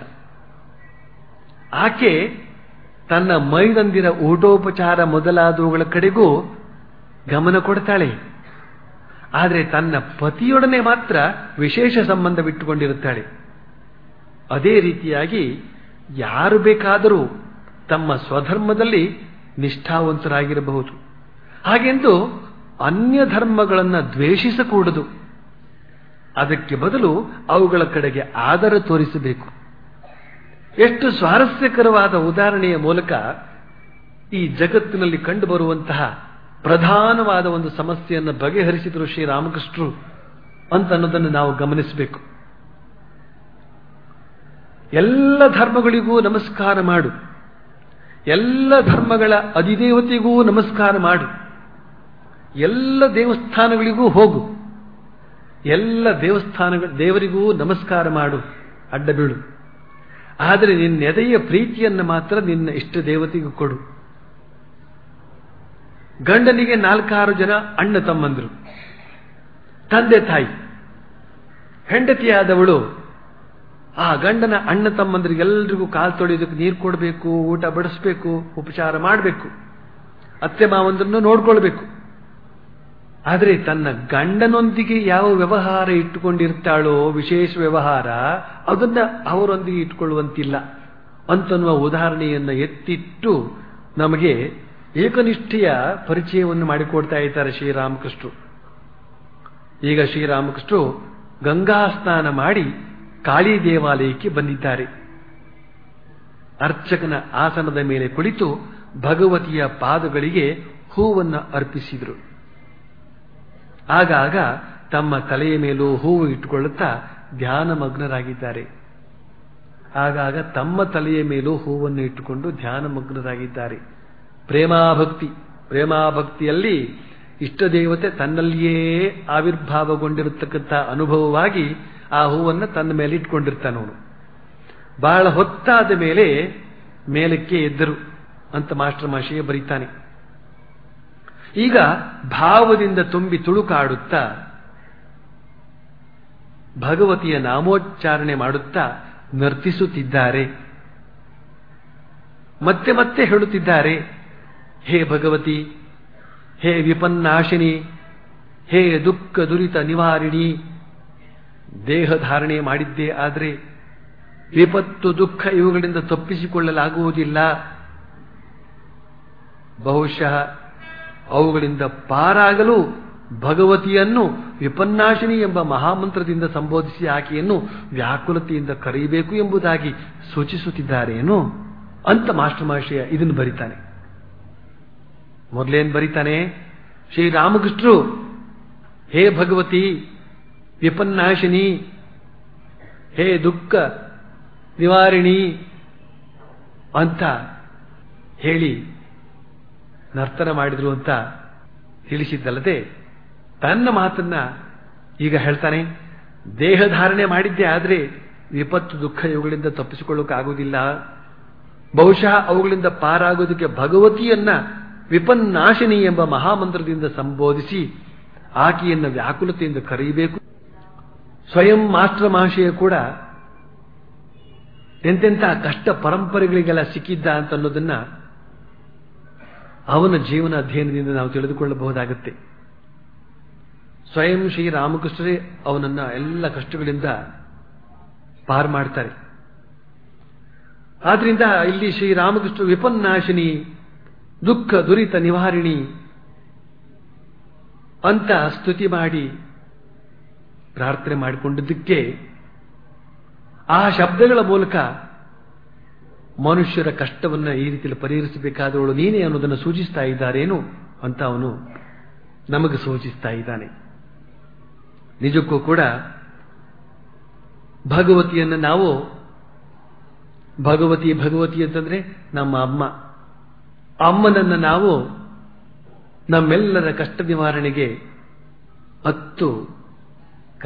ಆಕೆ ತನ್ನ ಮೈದಂದಿರ ಊಟೋಪಚಾರ ಮೊದಲಾದವುಗಳ ಕಡೆಗೂ ಗಮನ ಕೊಡ್ತಾಳೆ ಆದರೆ ತನ್ನ ಪತಿಯೊಡನೆ ಮಾತ್ರ ವಿಶೇಷ ಸಂಬಂಧವಿಟ್ಟುಕೊಂಡಿರುತ್ತಾಳೆ ಅದೇ ರೀತಿಯಾಗಿ ಯಾರು ಬೇಕಾದರೂ ತಮ್ಮ ಸ್ವಧರ್ಮದಲ್ಲಿ ನಿಷ್ಠಾವಂತರಾಗಿರಬಹುದು ಹಾಗೆಂದು ಅನ್ಯ ಧರ್ಮಗಳನ್ನು ದ್ವೇಷಿಸಕೂಡದು ಅದಕ್ಕೆ ಬದಲು ಅವುಗಳ ಕಡೆಗೆ ಆದರ ತೋರಿಸಬೇಕು ಎಷ್ಟು ಸ್ವಾರಸ್ಯಕರವಾದ ಉದಾಹರಣೆಯ ಮೂಲಕ ಈ ಜಗತ್ತಿನಲ್ಲಿ ಕಂಡುಬರುವಂತಹ ಪ್ರಧಾನವಾದ ಒಂದು ಸಮಸ್ಯೆಯನ್ನು ಬಗೆಹರಿಸಿದರು ಶ್ರೀರಾಮಕೃಷ್ಣರು ಅಂತ ಅನ್ನೋದನ್ನು ನಾವು ಗಮನಿಸಬೇಕು ಎಲ್ಲ ಧರ್ಮಗಳಿಗೂ ನಮಸ್ಕಾರ ಮಾಡು ಎಲ್ಲ ಧರ್ಮಗಳ ಅಧಿದೇವತೆಗೂ ನಮಸ್ಕಾರ ಮಾಡು ಎಲ್ಲ ದೇವಸ್ಥಾನಗಳಿಗೂ ಹೋಗು ಎಲ್ಲ ದೇವಸ್ಥಾನಗಳ ದೇವರಿಗೂ ನಮಸ್ಕಾರ ಮಾಡು ಅಡ್ಡ ಬೀಳು ಆದರೆ ನಿನ್ನ ಎದೆಯ ಪ್ರೀತಿಯನ್ನು ಮಾತ್ರ ನಿನ್ನ ಇಷ್ಟ ದೇವತೆಗೂ ಕೊಡು ಗಂಡನಿಗೆ ನಾಲ್ಕಾರು ಜನ ಅಣ್ಣ ತಮ್ಮಂದರು ತಂದೆ ತಾಯಿ ಹೆಂಡತಿಯಾದವಳು ಆ ಗಂಡನ ಅಣ್ಣ ತಮ್ಮಂದ್ರಿಗೆಲ್ರಿಗೂ ಕಾಲು ತೊಳೆಯೋದಕ್ಕೆ ನೀರು ಕೊಡಬೇಕು ಊಟ ಬಡಿಸ್ಬೇಕು ಉಪಚಾರ ಮಾಡಬೇಕು ಅತ್ತೆ ಮಾವಂದ್ರನ್ನು ನೋಡ್ಕೊಳ್ಬೇಕು ಆದರೆ ತನ್ನ ಗಂಡನೊಂದಿಗೆ ಯಾವ ವ್ಯವಹಾರ ಇಟ್ಟುಕೊಂಡಿರ್ತಾಳೋ ವಿಶೇಷ ವ್ಯವಹಾರ ಅದನ್ನ ಅವರೊಂದಿಗೆ ಇಟ್ಕೊಳ್ಳುವಂತಿಲ್ಲ ಅಂತನ್ನುವ ಉದಾಹರಣೆಯನ್ನು ಎತ್ತಿಟ್ಟು ನಮಗೆ ಏಕನಿಷ್ಠೆಯ ಪರಿಚಯವನ್ನು ಮಾಡಿಕೊಡ್ತಾ ಇದ್ದಾರೆ ಶ್ರೀರಾಮಕೃಷ್ಣರು ಈಗ ಶ್ರೀರಾಮಕೃಷ್ಣರು ಗಂಗಾ ಸ್ನಾನ ಮಾಡಿ ಕಾಳಿ ದೇವಾಲಯಕ್ಕೆ ಬಂದಿದ್ದಾರೆ ಅರ್ಚಕನ ಆಸನದ ಮೇಲೆ ಕುಳಿತು ಭಗವತಿಯ ಪಾದಗಳಿಗೆ ಹೂವನ್ನು ಅರ್ಪಿಸಿದರು ಆಗಾಗ ತಮ್ಮ ತಲೆಯ ಮೇಲೂ ಹೂವು ಇಟ್ಟುಕೊಳ್ಳುತ್ತಾ ಧ್ಯಾನ ಮಗ್ನರಾಗಿದ್ದಾರೆ ಆಗಾಗ ತಮ್ಮ ತಲೆಯ ಮೇಲೂ ಹೂವನ್ನು ಇಟ್ಟುಕೊಂಡು ಧ್ಯಾನ ಮಗ್ನರಾಗಿದ್ದಾರೆ ಪ್ರೇಮಾಭಕ್ತಿ ಪ್ರೇಮಾಭಕ್ತಿಯಲ್ಲಿ ಇಷ್ಟ ದೇವತೆ ತನ್ನಲ್ಲಿಯೇ ಆವಿರ್ಭಾವಗೊಂಡಿರತಕ್ಕಂಥ ಅನುಭವವಾಗಿ ಆ ಹೂವನ್ನು ತನ್ನ ಮೇಲೆ ಇಟ್ಕೊಂಡಿರ್ತಾನವನು ಬಹಳ ಹೊತ್ತಾದ ಮೇಲೆ ಮೇಲಕ್ಕೆ ಎದ್ದರು ಅಂತ ಮಾಸ್ಟರ್ ಮಾಷಿಗೆ ಬರೀತಾನೆ ಈಗ ಭಾವದಿಂದ ತುಂಬಿ ತುಳುಕಾಡುತ್ತಾ ಭಗವತಿಯ ನಾಮೋಚ್ಚಾರಣೆ ಮಾಡುತ್ತಾ ನರ್ತಿಸುತ್ತಿದ್ದಾರೆ ಮತ್ತೆ ಮತ್ತೆ ಹೇಳುತ್ತಿದ್ದಾರೆ ಹೇ ಭಗವತಿ ಹೇ ವಿಪನ್ನಾಶಿನಿ ಹೇ ದುಃಖ ದುರಿತ ನಿವಾರಿಣಿ ದೇಹ ಧಾರಣೆ ಮಾಡಿದ್ದೇ ಆದರೆ ವಿಪತ್ತು ದುಃಖ ಇವುಗಳಿಂದ ತಪ್ಪಿಸಿಕೊಳ್ಳಲಾಗುವುದಿಲ್ಲ ಬಹುಶಃ ಅವುಗಳಿಂದ ಪಾರಾಗಲು ಭಗವತಿಯನ್ನು ವಿಪನ್ನಾಶಿನಿ ಎಂಬ ಮಹಾಮಂತ್ರದಿಂದ ಸಂಬೋಧಿಸಿ ಆಕೆಯನ್ನು ವ್ಯಾಕುಲತೆಯಿಂದ ಕರೆಯಬೇಕು ಎಂಬುದಾಗಿ ಸೂಚಿಸುತ್ತಿದ್ದಾರೇನು ಅಂತ ಮಾಸ್ಟರ್ ಮಹಾಶಯ ಇದನ್ನು ಬರಿತಾನೆ ಮೊದಲೇನ್ ಬರಿತಾನೆ ಶ್ರೀರಾಮಕೃಷ್ಣರು ಹೇ ಭಗವತಿ ವಿಪನ್ನಾಶಿನಿ ಹೇ ದುಃಖ ನಿವಾರಿಣಿ ಅಂತ ಹೇಳಿ ನರ್ತನ ಮಾಡಿದ್ರು ಅಂತ ತಿಳಿಸಿದ್ದಲ್ಲದೆ ತನ್ನ ಮಾತನ್ನ ಈಗ ಹೇಳ್ತಾನೆ ದೇಹ ಧಾರಣೆ ಮಾಡಿದ್ದೆ ಆದರೆ ವಿಪತ್ತು ದುಃಖ ಇವುಗಳಿಂದ ತಪ್ಪಿಸಿಕೊಳ್ಳೋಕ್ಕಾಗುವುದಿಲ್ಲ ಬಹುಶಃ ಅವುಗಳಿಂದ ಪಾರಾಗೋದಕ್ಕೆ ಭಗವತಿಯನ್ನ ವಿಪನ್ನಾಶಿನಿ ಎಂಬ ಮಹಾಮಂತ್ರದಿಂದ ಸಂಬೋಧಿಸಿ ಆಕೆಯನ್ನು ವ್ಯಾಕುಲತೆಯಿಂದ ಕರೆಯಬೇಕು ಸ್ವಯಂ ಮಾಸ್ಟರ್ ಮಹಾಶಯ ಕೂಡ ಎಂತೆಂಥ ಕಷ್ಟ ಪರಂಪರೆಗಳಿಗೆಲ್ಲ ಸಿಕ್ಕಿದ್ದ ಅಂತ ಅನ್ನೋದನ್ನ ಅವನ ಜೀವನ ಅಧ್ಯಯನದಿಂದ ನಾವು ತಿಳಿದುಕೊಳ್ಳಬಹುದಾಗುತ್ತೆ ಸ್ವಯಂ ಶ್ರೀ ರಾಮಕೃಷ್ಣರೇ ಅವನನ್ನ ಎಲ್ಲ ಕಷ್ಟಗಳಿಂದ ಪಾರ್ ಮಾಡ್ತಾರೆ ಆದ್ರಿಂದ ಇಲ್ಲಿ ಶ್ರೀರಾಮಕೃಷ್ಣ ವಿಪನ್ನಾಶಿನಿ ದುಃಖ ದುರಿತ ನಿವಾರಿಣಿ ಅಂತ ಸ್ತುತಿ ಮಾಡಿ ಪ್ರಾರ್ಥನೆ ಮಾಡಿಕೊಂಡಿದ್ದಕ್ಕೆ ಆ ಶಬ್ದಗಳ ಮೂಲಕ ಮನುಷ್ಯರ ಕಷ್ಟವನ್ನು ಈ ರೀತಿಯಲ್ಲಿ ಪರಿಹರಿಸಬೇಕಾದವಳು ನೀನೇ ಅನ್ನೋದನ್ನು ಸೂಚಿಸ್ತಾ ಇದ್ದಾರೇನು ಅಂತ ಅವನು ನಮಗೆ ಸೂಚಿಸ್ತಾ ಇದ್ದಾನೆ ನಿಜಕ್ಕೂ ಕೂಡ ಭಗವತಿಯನ್ನು ನಾವು ಭಗವತಿ ಭಗವತಿ ಅಂತಂದ್ರೆ ನಮ್ಮ ಅಮ್ಮ ಅಮ್ಮನನ್ನು ನಾವು ನಮ್ಮೆಲ್ಲರ ಕಷ್ಟ ನಿವಾರಣೆಗೆ ಹತ್ತು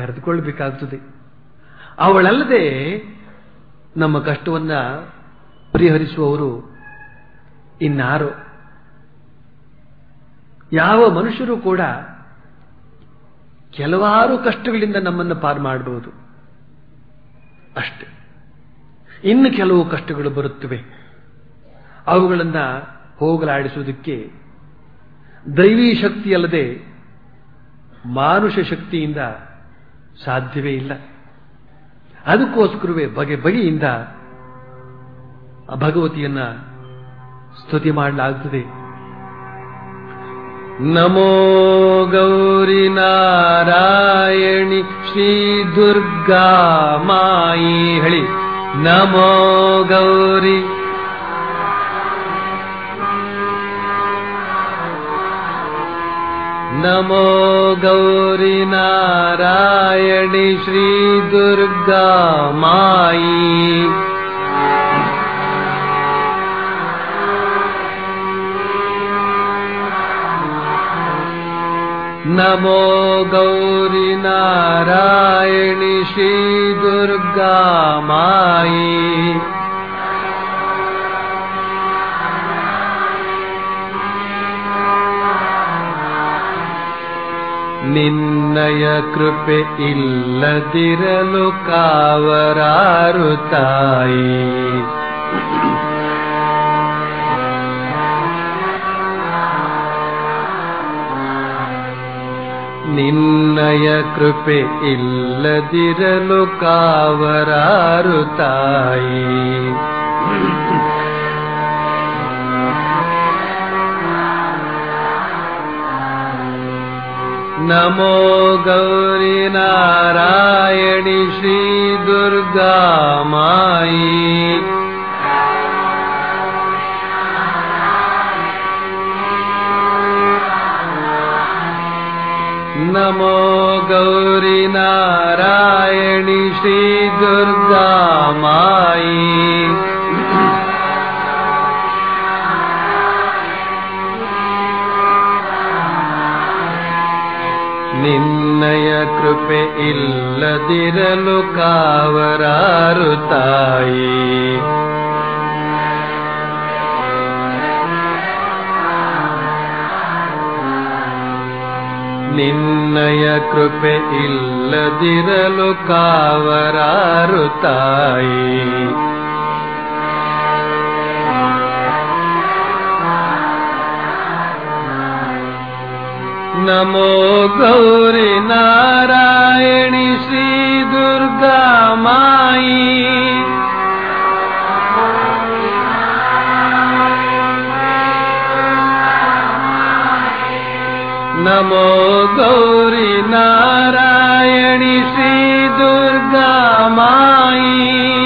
ಕರೆದುಕೊಳ್ಬೇಕಾಗ್ತದೆ ಅವಳಲ್ಲದೆ ನಮ್ಮ ಕಷ್ಟವನ್ನ ಪರಿಹರಿಸುವವರು ಇನ್ನಾರು ಯಾವ ಮನುಷ್ಯರು ಕೂಡ ಕೆಲವಾರು ಕಷ್ಟಗಳಿಂದ ನಮ್ಮನ್ನು ಪಾರು ಮಾಡಬಹುದು ಅಷ್ಟೆ ಇನ್ನು ಕೆಲವು ಕಷ್ಟಗಳು ಬರುತ್ತವೆ ಅವುಗಳನ್ನ ಹೋಗಲಾಡಿಸುವುದಕ್ಕೆ ದೈವೀ ಶಕ್ತಿ ಅಲ್ಲದೆ ಮಾನುಷ ಶಕ್ತಿಯಿಂದ ಸಾಧ್ಯವೇ ಇಲ್ಲ ಅದಕ್ಕೋಸ್ಕರವೇ ಬಗೆ ಬಗೆಯಿಂದ ಆ ಭಗವತಿಯನ್ನ ಸ್ತುತಿ ಮಾಡಲಾಗುತ್ತದೆ ನಮೋ ಗೌರಿ ನಾರಾಯಣಿ ಶ್ರೀ ದುರ್ಗಾ ಮಾಯಿ ಹೇಳಿ ನಮೋ ಗೌರಿ ನಮೋ ಗೌರಿ ನಾರಾಯಣಿ ಶ್ರೀ ದುರ್ಗಾ ಮಾಯಿ ನಮೋ ಗೌರಿ ನಾರಾಯಣಿ ಶ್ರೀ ದುರ್ಗಾ ಮಾಯಿ ನಿನ್ನಯ ಕೃಪೆ ಇಲ್ಲದಿರಲು ಕಾವರಾರು ತಾಯಿ ನಿನ್ನಯ ಕೃಪೆ ಇಲ್ಲದಿರಲು ಕಾವರಾರು ತಾಯಿ ನಮೋ ಗೌರಿ ನಾರಾಯಣಿ ಶ್ರೀ ದುರ್ಗಾ ಮಾಯಿ ನಮೋ ಗೌರಿ ನಾರಾಯಣಿ ಶ್ರೀ ದುರ್ಗಾ ಮಾಯಿ ನಿನ್ನಯ ಕೃಪೆ ಇಲ್ಲದಿರಲು ಕಾವರಾರು ತಾಯಿ ನಿನ್ನಯ ಕೃಪೆ ಇಲ್ಲದಿರಲು ಕಾವರಾರು ತಾಯಿ ನಮೋ ಗೌರಿ ನಾರಾಯಣಿ ಶ್ರೀ ದುರ್ಗಾ ಮಾಯಿ ನಮೋ ಗೌರಿ ನಾರಾಯಣಿ ಶ್ರೀ ದುರ್ಗಾ ಮಾಯಿ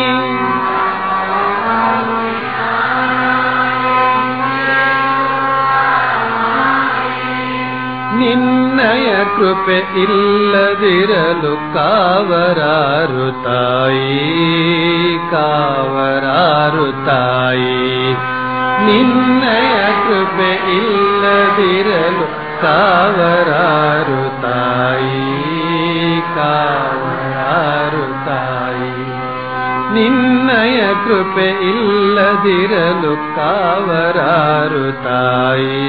ನಿನ್ನಯ ಕೃಪೆ ಇಲ್ಲದಿರಲು ಕಾವರಾರು ತಾಯಿ ಕಾವರಾರು ತಾಯಿ ನಿನ್ನಯ ಕೃಪೆ ಇಲ್ಲದಿರಲು ಕಾವರಾರು ತಾಯಿ ಕಾವರಾರು ತಾಯಿ ನಿನ್ನಯ ಕೃಪೆ ಇಲ್ಲದಿರಲು ಕಾವರಾರು ತಾಯಿ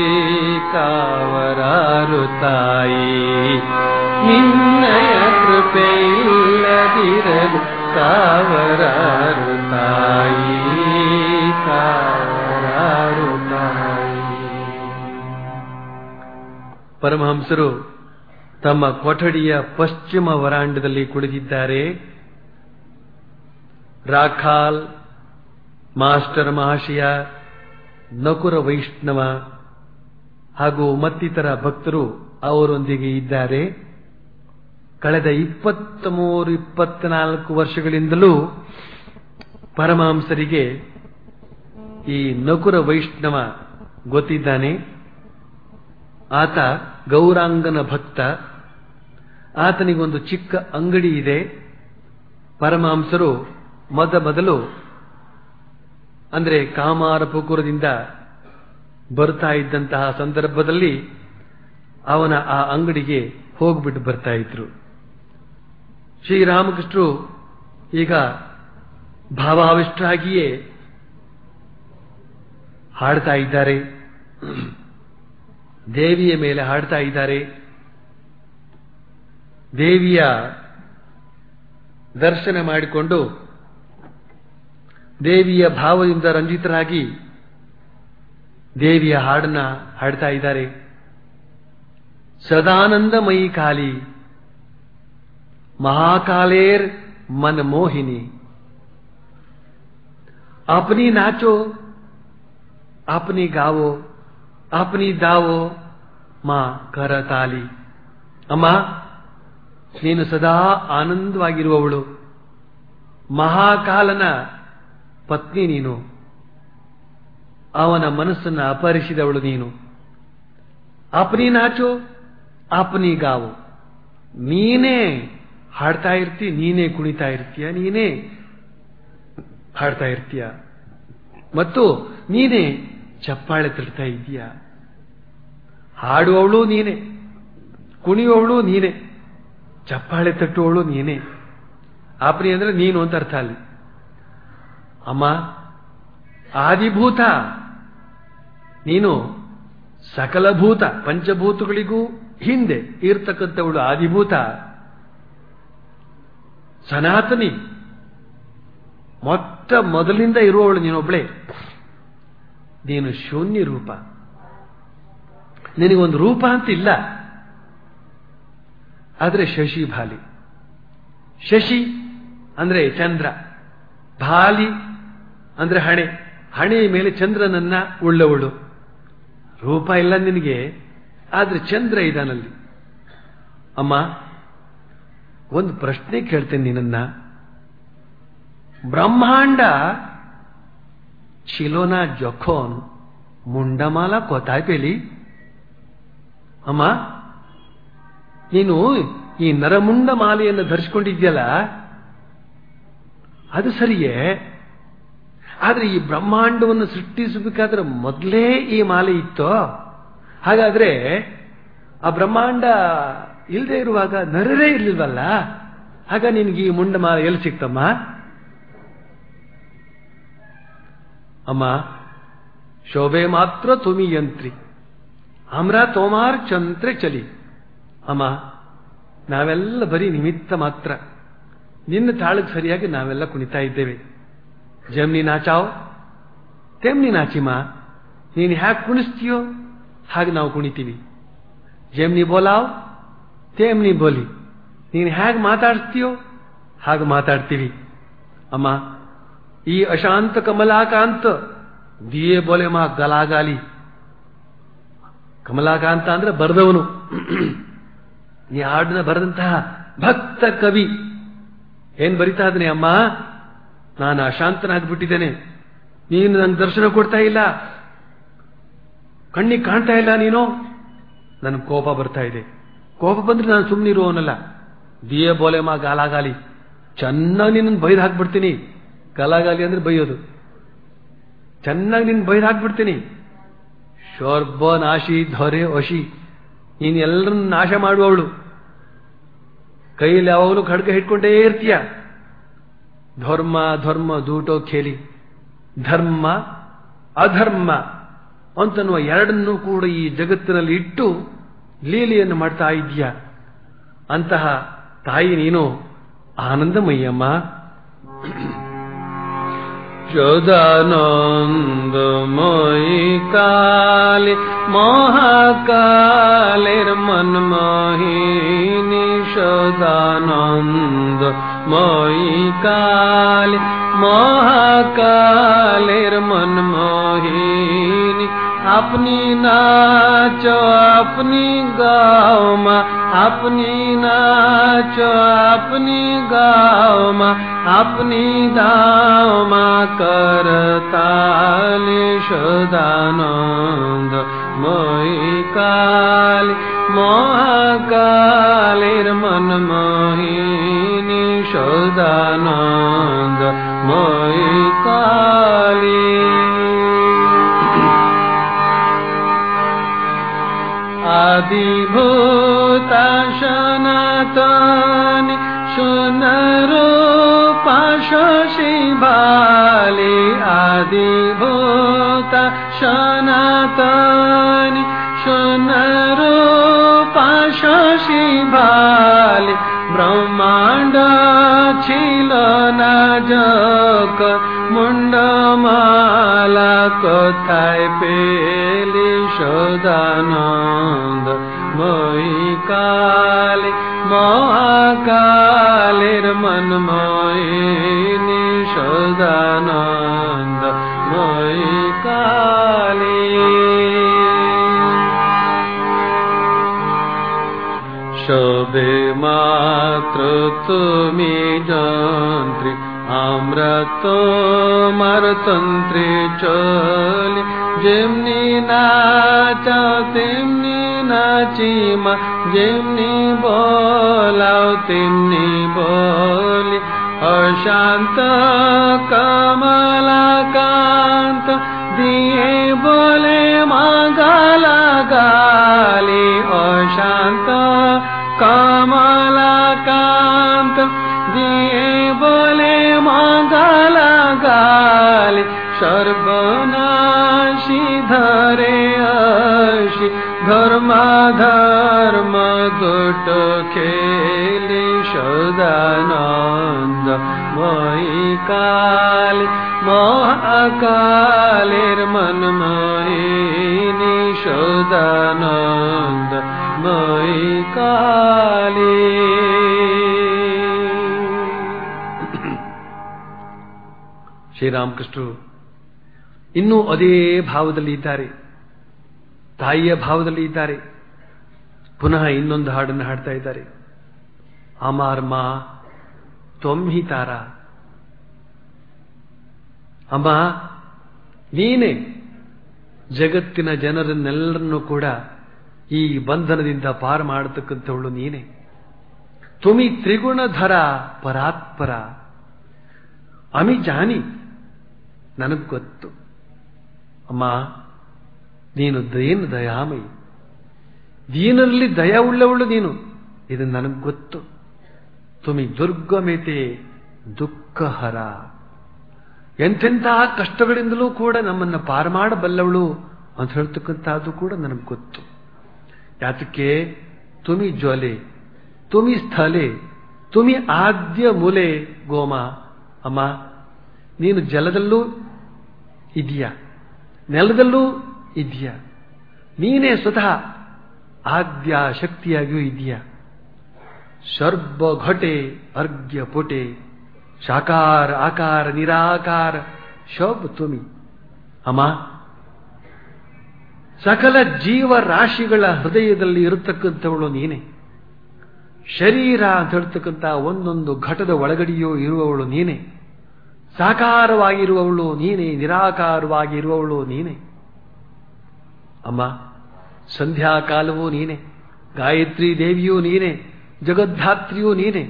ಕಾವರಾರು ತಾಯಿ ನಿನ್ನಯ ಕೃಪೆ ಇಲ್ಲದಿರಲು ಕಾವರಾರು ತಾಯಿ ಕಾವರಾರು ತಾಯಿ ಪರಮಹಂಸರು ತಮ್ಮ ಕೊಠಡಿಯ ಪಶ್ಚಿಮ ವರಾಂಡದಲ್ಲಿ ಕುಳಿತಿದ್ದಾರೆ ರಾಖಾಲ್ ಮಾಸ್ಟರ್ ಮಹಾಶಯ ನಕುರ ವೈಷ್ಣವ ಹಾಗೂ ಮತ್ತಿತರ ಭಕ್ತರು ಅವರೊಂದಿಗೆ ಇದ್ದಾರೆ ಕಳೆದ ಇಪ್ಪತ್ತ ಮೂರು ಇಪ್ಪತ್ನಾಲ್ಕು ವರ್ಷಗಳಿಂದಲೂ ಪರಮಹಂಸರಿಗೆ ಈ ನಕುರ ವೈಷ್ಣವ ಗೊತ್ತಿದ್ದಾನೆ ಆತ ಗೌರಾಂಗನ ಭಕ್ತ ಆತನಿಗೊಂದು ಚಿಕ್ಕ ಅಂಗಡಿ ಇದೆ ಪರಮಹಂಸರು ಮೊದ ಮೊದಲು ಅಂದ್ರೆ ಕಾಮಾರಪುಕುರದಿಂದ ಬರ್ತಾ ಇದ್ದಂತಹ ಸಂದರ್ಭದಲ್ಲಿ ಅವನ ಆ ಅಂಗಡಿಗೆ ಹೋಗ್ಬಿಟ್ಟು ಬರ್ತಾ ಇದ್ರು ಶ್ರೀರಾಮಕೃಷ್ಣರು ಈಗ ಭಾವಾವಿಷ್ಟರಾಗಿಯೇ ಹಾಡ್ತಾ ಇದ್ದಾರೆ ದೇವಿಯ ಮೇಲೆ ಹಾಡ್ತಾ ಇದ್ದಾರೆ ದೇವಿಯ ದರ್ಶನ ಮಾಡಿಕೊಂಡು ದೇವಿಯ ಭಾವದಿಂದ ರಂಜಿತರಾಗಿ ದೇವಿಯ ಹಾಡನ್ನ ಹಾಡ್ತಾ ಇದ್ದಾರೆ ಸದಾನಂದಮಯಿ ಕಾಲಿ महाकालेर मन मोहिनी अपनी नाचो अपनी गावो अपनी दाವೋ ಮಾ ಕರತಾಲಿ ಅಮ್ಮ ನೀನು ಸದಾ ಆನಂದವಾಗಿರುವವಳು ಮಹಾಕಾಲನ ಪತ್ನಿ ನೀನು ಅವನ ಮನಸ್ಸನ್ನು ಅಪಹರಿಸಿದವಳು ನೀನು ಅಪನಿ ನಾಚೋ ಅಪನಿ ಗಾವೋ ನೀನೇ ಹಾಡ್ತಾ ಇರ್ತೀಯ ನೀನೇ ಕುಣಿತಾ ಇರ್ತೀಯ ನೀನೇ ಹಾಡ್ತಾ ಇರ್ತೀಯ ಮತ್ತು ನೀನೇ ಚಪ್ಪಾಳೆ ತಡ್ತಾ ಇದೀಯ ಹಾಡುವವಳು ನೀನೆ ಕುಣಿಯುವವಳು ನೀನೆ ಚಪ್ಪಾಳೆ ತಟ್ಟುವವಳು ನೀನೆ ಆಪ್ರಿ ಅಂದ್ರೆ ನೀನು ಅಂತ ಅರ್ಥ ಅಲ್ಲಿ ಅಮ್ಮ ಆದಿಭೂತ ನೀನು ಸಕಲಭೂತ ಪಂಚಭೂತಗಳಿಗೂ ಹಿಂದೆ ಇರ್ತಕ್ಕಂಥವಳು ಆದಿಭೂತ ಸನಾತನಿ ಮೊಟ್ಟ ಮೊದಲಿಂದ ಇರುವವಳು ನೀನೊಬ್ಳೆ ನೀನು ಶೂನ್ಯ ರೂಪ ನಿನಗೊಂದು ರೂಪ ಅಂತ ಇಲ್ಲ ಆದರೆ ಶಶಿ ಭಾಲಿ ಶಶಿ ಅಂದ್ರೆ ಚಂದ್ರ ಭಾಲಿ ಅಂದ್ರೆ ಹಣೆ ಹಣೆಯ ಮೇಲೆ ಚಂದ್ರನನ್ನ ಉಳ್ಳವಳು ರೂಪ ಇಲ್ಲ ನಿನಗೆ ಆದ್ರೆ ಚಂದ್ರ ಇದಾನಲ್ಲಿ ಅಮ್ಮ ಒಂದು ಪ್ರಶ್ನೆ ಕೇಳ್ತೇನೆ ನಿನ್ನ ಬ್ರಹ್ಮಾಂಡ ছিলনা যখন ಮುಂಡಮಾಲ কোথায় পেলি ಅಮ್ಮ ನೀನು ಈ ನರಮುಂಡ ಮಾಲೆಯನ್ನು ಧರಿಸಿಕೊಂಡಿದ್ಯಲ್ಲ ಅದು ಸರಿಯೇ ಆದ್ರೆ ಈ ಬ್ರಹ್ಮಾಂಡವನ್ನು ಸೃಷ್ಟಿಸಬೇಕಾದ್ರೆ ಮೊದಲೇ ಈ ಮಾಲೆ ಇತ್ತೋ ಹಾಗಾದ್ರೆ ಆ ಬ್ರಹ್ಮಾಂಡ ಇಲ್ಲದೆ ಇರುವಾಗ ನರರೇ ಇರ್ಲಿಲ್ವಲ್ಲ ಆಗ ನಿನ್ಗೆ ಈ ಮುಂಡ ಮಾಲೆ ಎಲ್ಲಿ ಸಿಕ್ತಮ್ಮ ಅಮ್ಮ ಶೋಭೆ ಮಾತ್ರ ತುಮಿ ಯಂತ್ರಿ ಅಮ್ರ ತೋಮಾರ್ ಚಂತ್ರ ಚಲಿ ಅಮ್ಮ ನಾವೆಲ್ಲ ಬರೀ ನಿಮಿತ್ತ ಮಾತ್ರ ನಿನ್ನ ತಾಳಕ್ಕೆ ಸರಿಯಾಗಿ ನಾವೆಲ್ಲ ಕುಣಿತಾ ಇದ್ದೇವೆ ಜಮ್ನಿ ನಾಚಾವ್ ತೆಮ್ನಿ ನಾಚಿಮ ನೀನು ಹ್ಯಾಕ್ ಕುಣಿಸ್ತೀಯೋ ಹಾಗೆ ನಾವು ಕುಣಿತೀವಿ ಜಮ್ನಿ ಬೋಲಾವ್ ತೇಮ್ನಿ ಬೋಲಿ ನೀನು ಹೇಗೆ ಮಾತಾಡ್ತೀಯೋ ಹಾಗೆ ಮಾತಾಡ್ತೀವಿ ಅಮ್ಮ ಈ ಅಶಾಂತ ಕಮಲಾಕಾಂತ ದಿಯೇ ಬೋಲೆ ಮಾ ಗಲಾಗಾಲಿ ಕಮಲಾಕಾಂತ ಅಂದ್ರೆ ಬರೆದವನು ಈ ಹಾಡನ್ನ ಬರೆದಂತಹ ಭಕ್ತ ಕವಿ ಏನ್ ಬರಿತಾ ಇದ್ದಾನೆ ಅಮ್ಮ ನಾನು ಅಶಾಂತನಾಗ್ಬಿಟ್ಟಿದ್ದೇನೆ ನೀನು ನಂಗೆ ದರ್ಶನ ಕೊಡ್ತಾ ಇಲ್ಲ ಕಣ್ಣಿಗೆ ಕಾಣ್ತಾ ಇಲ್ಲ ನೀನು ನನಗೆ ಕೋಪ ಬರ್ತಾ ಇದೆ ಕೋಪ ಬಂದ್ರೆ ನಾನು ಸುಮ್ಮನಿರುವವನಲ್ಲ ದಿಯೇ ಬೋಲೆ ಮಾ ಗಾಲಾಗಾಲಿ ಚೆನ್ನಾಗಿ ನಿನ್ನ ಬೈದು ಹಾಕ್ಬಿಡ್ತೀನಿ ಗಲಾಗಾಲಿ ಅಂದ್ರೆ ಬೈಯೋದು ಚೆನ್ನಾಗಿ ನಿನ್ನ ಬೈದು ಹಾಕ್ಬಿಡ್ತೀನಿ ಶೋರ್ಬ ನಾಶಿ ಧೊರೆ ಒಶಿ ನೀನು ಎಲ್ಲರನ್ನ ನಾಶ ಮಾಡುವವಳು ಕೈಯಲ್ಲಿ ಯಾವಾಗಲೂ ಖಡ್ಗ ಹಿಡ್ಕೊಂಡೇ ಇರ್ತೀಯ ಧರ್ಮ ಧರ್ಮ ದೂಟೋ ಖೇಲಿ ಧರ್ಮ ಅಧರ್ಮ ಅಂತನ್ನುವ ಎರಡನ್ನೂ ಕೂಡ ಈ ಜಗತ್ತಿನಲ್ಲಿ ಇಟ್ಟು ಲೀಲೆಯನ್ನು ಮಾಡ್ತಾ ಇದೀಯ ಅಂತಹ ತಾಯಿ ನೀನು ಆನಂದಮಯ್ಯಮ್ಮ সদানন্দময়ী কালে মহাকালের মনমোহিনী সদানন্দময়ী কালে মহাকালের মনমোহিনী আপনি নাচ আপনি গাও মা আপনি নাচ আপনি গাও মা আপনি দাও মা করতালে সদানন্দ মই কাল মহাকালের মন মোহিনী সদানন্দ মই কালী আদিভূতা সনাতনী সোনরূপা শশী বালি আদিভূতা সনাতনী সোনারূপা শশী ভালে ব্রহ্মাণ্ড ছিল না যক মুন্ডমালা কোথায় পেলি সদানন্দ মই কালে মহাকালের মনময়িনী সদানন্দ মই কালে সবে মাত্র তুমি যন্ত্রী আমরা তোমার তন্ত্রে চলি যেমনি নাচাও তেমনি নাচিমা যেমনি বলাও তেমনি বলি অশান্ত কমলাকান্ত দিয়ে বলে মাগালা গালি অশান্ত কমলাকান্ত দিয়ে বলে মাগালা গালি সর্বনাশী ধরে আসি ধর্ম ধর্ম দুট খেলি সদানন্দ মই কাল মহাকালের মনময়িনী সদানন্দ মই কালী ಶ್ರೀರಾಮಕೃಷ್ಣರು ಇನ್ನೂ ಅದೇ ಭಾವದಲ್ಲಿ ಇದ್ದಾರೆ ತಾಯಿಯ ಭಾವದಲ್ಲಿ ಇದ್ದಾರೆ ಪುನಃ ಇನ್ನೊಂದು ಹಾಡನ್ನು ಹಾಡ್ತಾ ಇದ್ದಾರೆ ಅಮಾರ್ ಮಾ ತ್ವಂ ತಾರ ಅಮ್ಮ ನೀನೆ ಜಗತ್ತಿನ ಜನರನ್ನೆಲ್ಲರನ್ನೂ ಕೂಡ ಈ ಬಂಧನದಿಂದ ಪಾರು ಮಾಡತಕ್ಕಂಥವಳು ನೀನೆ ತುಮಿ ತ್ರಿಗುಣಧರ ಪರಾತ್ಪರ ಅಮಿ ಜಾನಿ ನನಗೆ ಗೊತ್ತು ಅಮ್ಮ ನೀನು ದಯೇನು ದಯಾಮಯಿ ದೀನಲ್ಲಿ ದಯ ಉಳ್ಳವಳು ನೀನು ಇದು ನನಗೆ ಗೊತ್ತು ತುಮಿ ದುರ್ಗಮೆತೆ ದುಃಖಹರ ಎಂತೆಂತಹ ಕಷ್ಟಗಳಿಂದಲೂ ಕೂಡ ನಮ್ಮನ್ನು ಪಾರು ಮಾಡಬಲ್ಲವಳು ಅಂತ ಹೇಳ್ತಕ್ಕಂಥದ್ದು ಕೂಡ ನನಗೆ ಗೊತ್ತು ಯಾತಕ್ಕೆ ತುಮಿ ಜ್ವಲೆ ತುಮಿ ಸ್ಥಲೆ ತುಮಿ ಆದ್ಯ ಮೂಲೆ ಗೋಮ ಅಮ್ಮ ನೀನು ಜಲದಲ್ಲೂ ಇದೆಯಾ ನೆಲದಲ್ಲೂ ಇದೆಯಾ ನೀನೇ ಸ್ವತಃ ಆದ್ಯ ಶಕ್ತಿಯಾಗಿಯೂ ಇದೆಯಾ ಸರ್ಬ ಘಟೆ ಅರ್ಘ್ಯ ಪುಟೆ ಸಾಕಾರ ಆಕಾರ ನಿರಾಕಾರ ಶೋಭ ತುಮಿ ಅಮ್ಮ ಸಕಲ ಜೀವರಾಶಿಗಳ ಹೃದಯದಲ್ಲಿ ಇರತಕ್ಕಂಥವಳು ನೀನೆ ಶರೀರ ಅಂತ ಹೇಳ್ತಕ್ಕಂಥ ಒಂದೊಂದು ಘಟದ ಒಳಗಡೆಯೂ ಇರುವವಳು ನೀನೆ ಸಾಕಾರವಾಗಿರುವವಳು ನೀನೆ ನಿರಾಕಾರವಾಗಿರುವವಳು ನೀನೆ ಅಮ್ಮ ಸಂಧ್ಯಾಕಾಲವೂ ನೀನೆ ಗಾಯತ್ರಿ ದೇವಿಯೂ ನೀನೆ ಜಗದ್ಧಾತ್ರಿಯೂ ನೀನೆ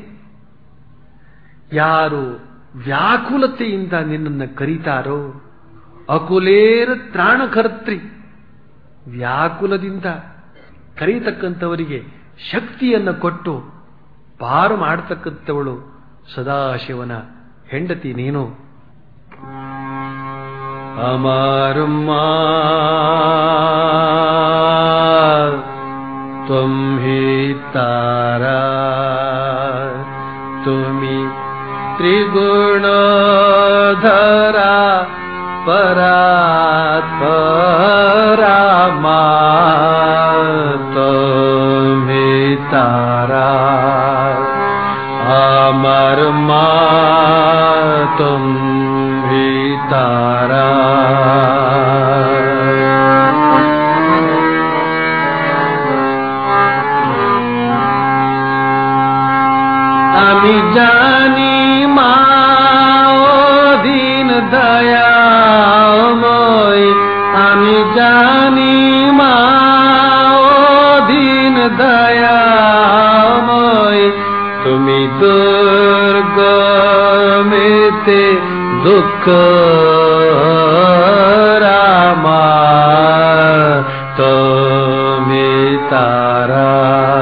ಯಾರು ವ್ಯಾಕುಲತೆಯಿಂದ ನಿನ್ನನ್ನು ಕರೀತಾರೋ ಅಕುಲೇರ ತ್ರಾಣಕರ್ತೃ ವ್ಯಾಕುಲದಿಂದ ಕರೀತಕ್ಕಂಥವರಿಗೆ ಶಕ್ತಿಯನ್ನು ಕೊಟ್ಟು ಪಾರು ಮಾಡತಕ್ಕಂಥವಳು ಸದಾಶಿವನ ಹೆಂಡತಿ ನೀನು अमरुमा त्वं हि तारा तुमि त्रिगुणधरा परात्परामा त्वं हि तारा अमरुमा त्वं हि तारा আমি জানি মা দিন দয়াময় আমি জানি মা দিন দয়াময় তুমি দুর্গমেতে দুঃখ রামা তুমি তারা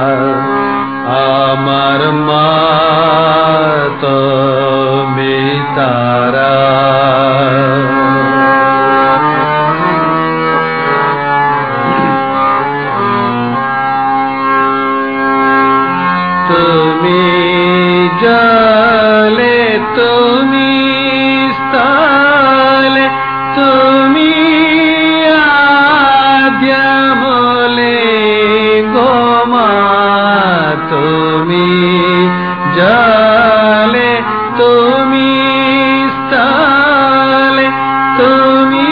আমার মা তুমি তারা মোলে গোমা তুমি জলে তুমি স্থলে তুমি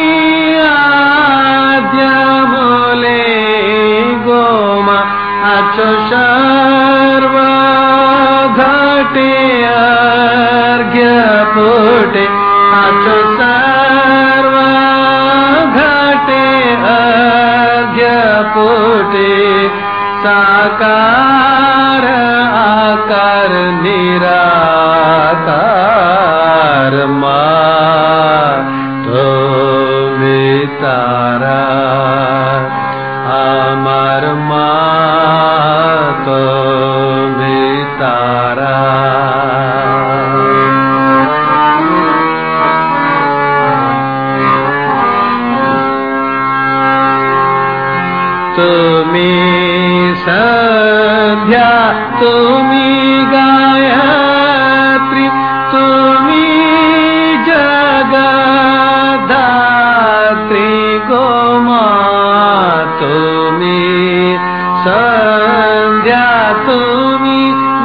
আদ্য মোলে গোমা আছো সর্ব ঘটে अर्घ्य पोटे आचो सर्व घटे अर्घ्य पोटे साकार आकार निराकार मा तो तारा আমার মা তো তারা তুমি সন্ধ্যা তুমি গায়ত্রী তুমি জগদাত্রী গোমা তুমি সন্ধ্যা তুমি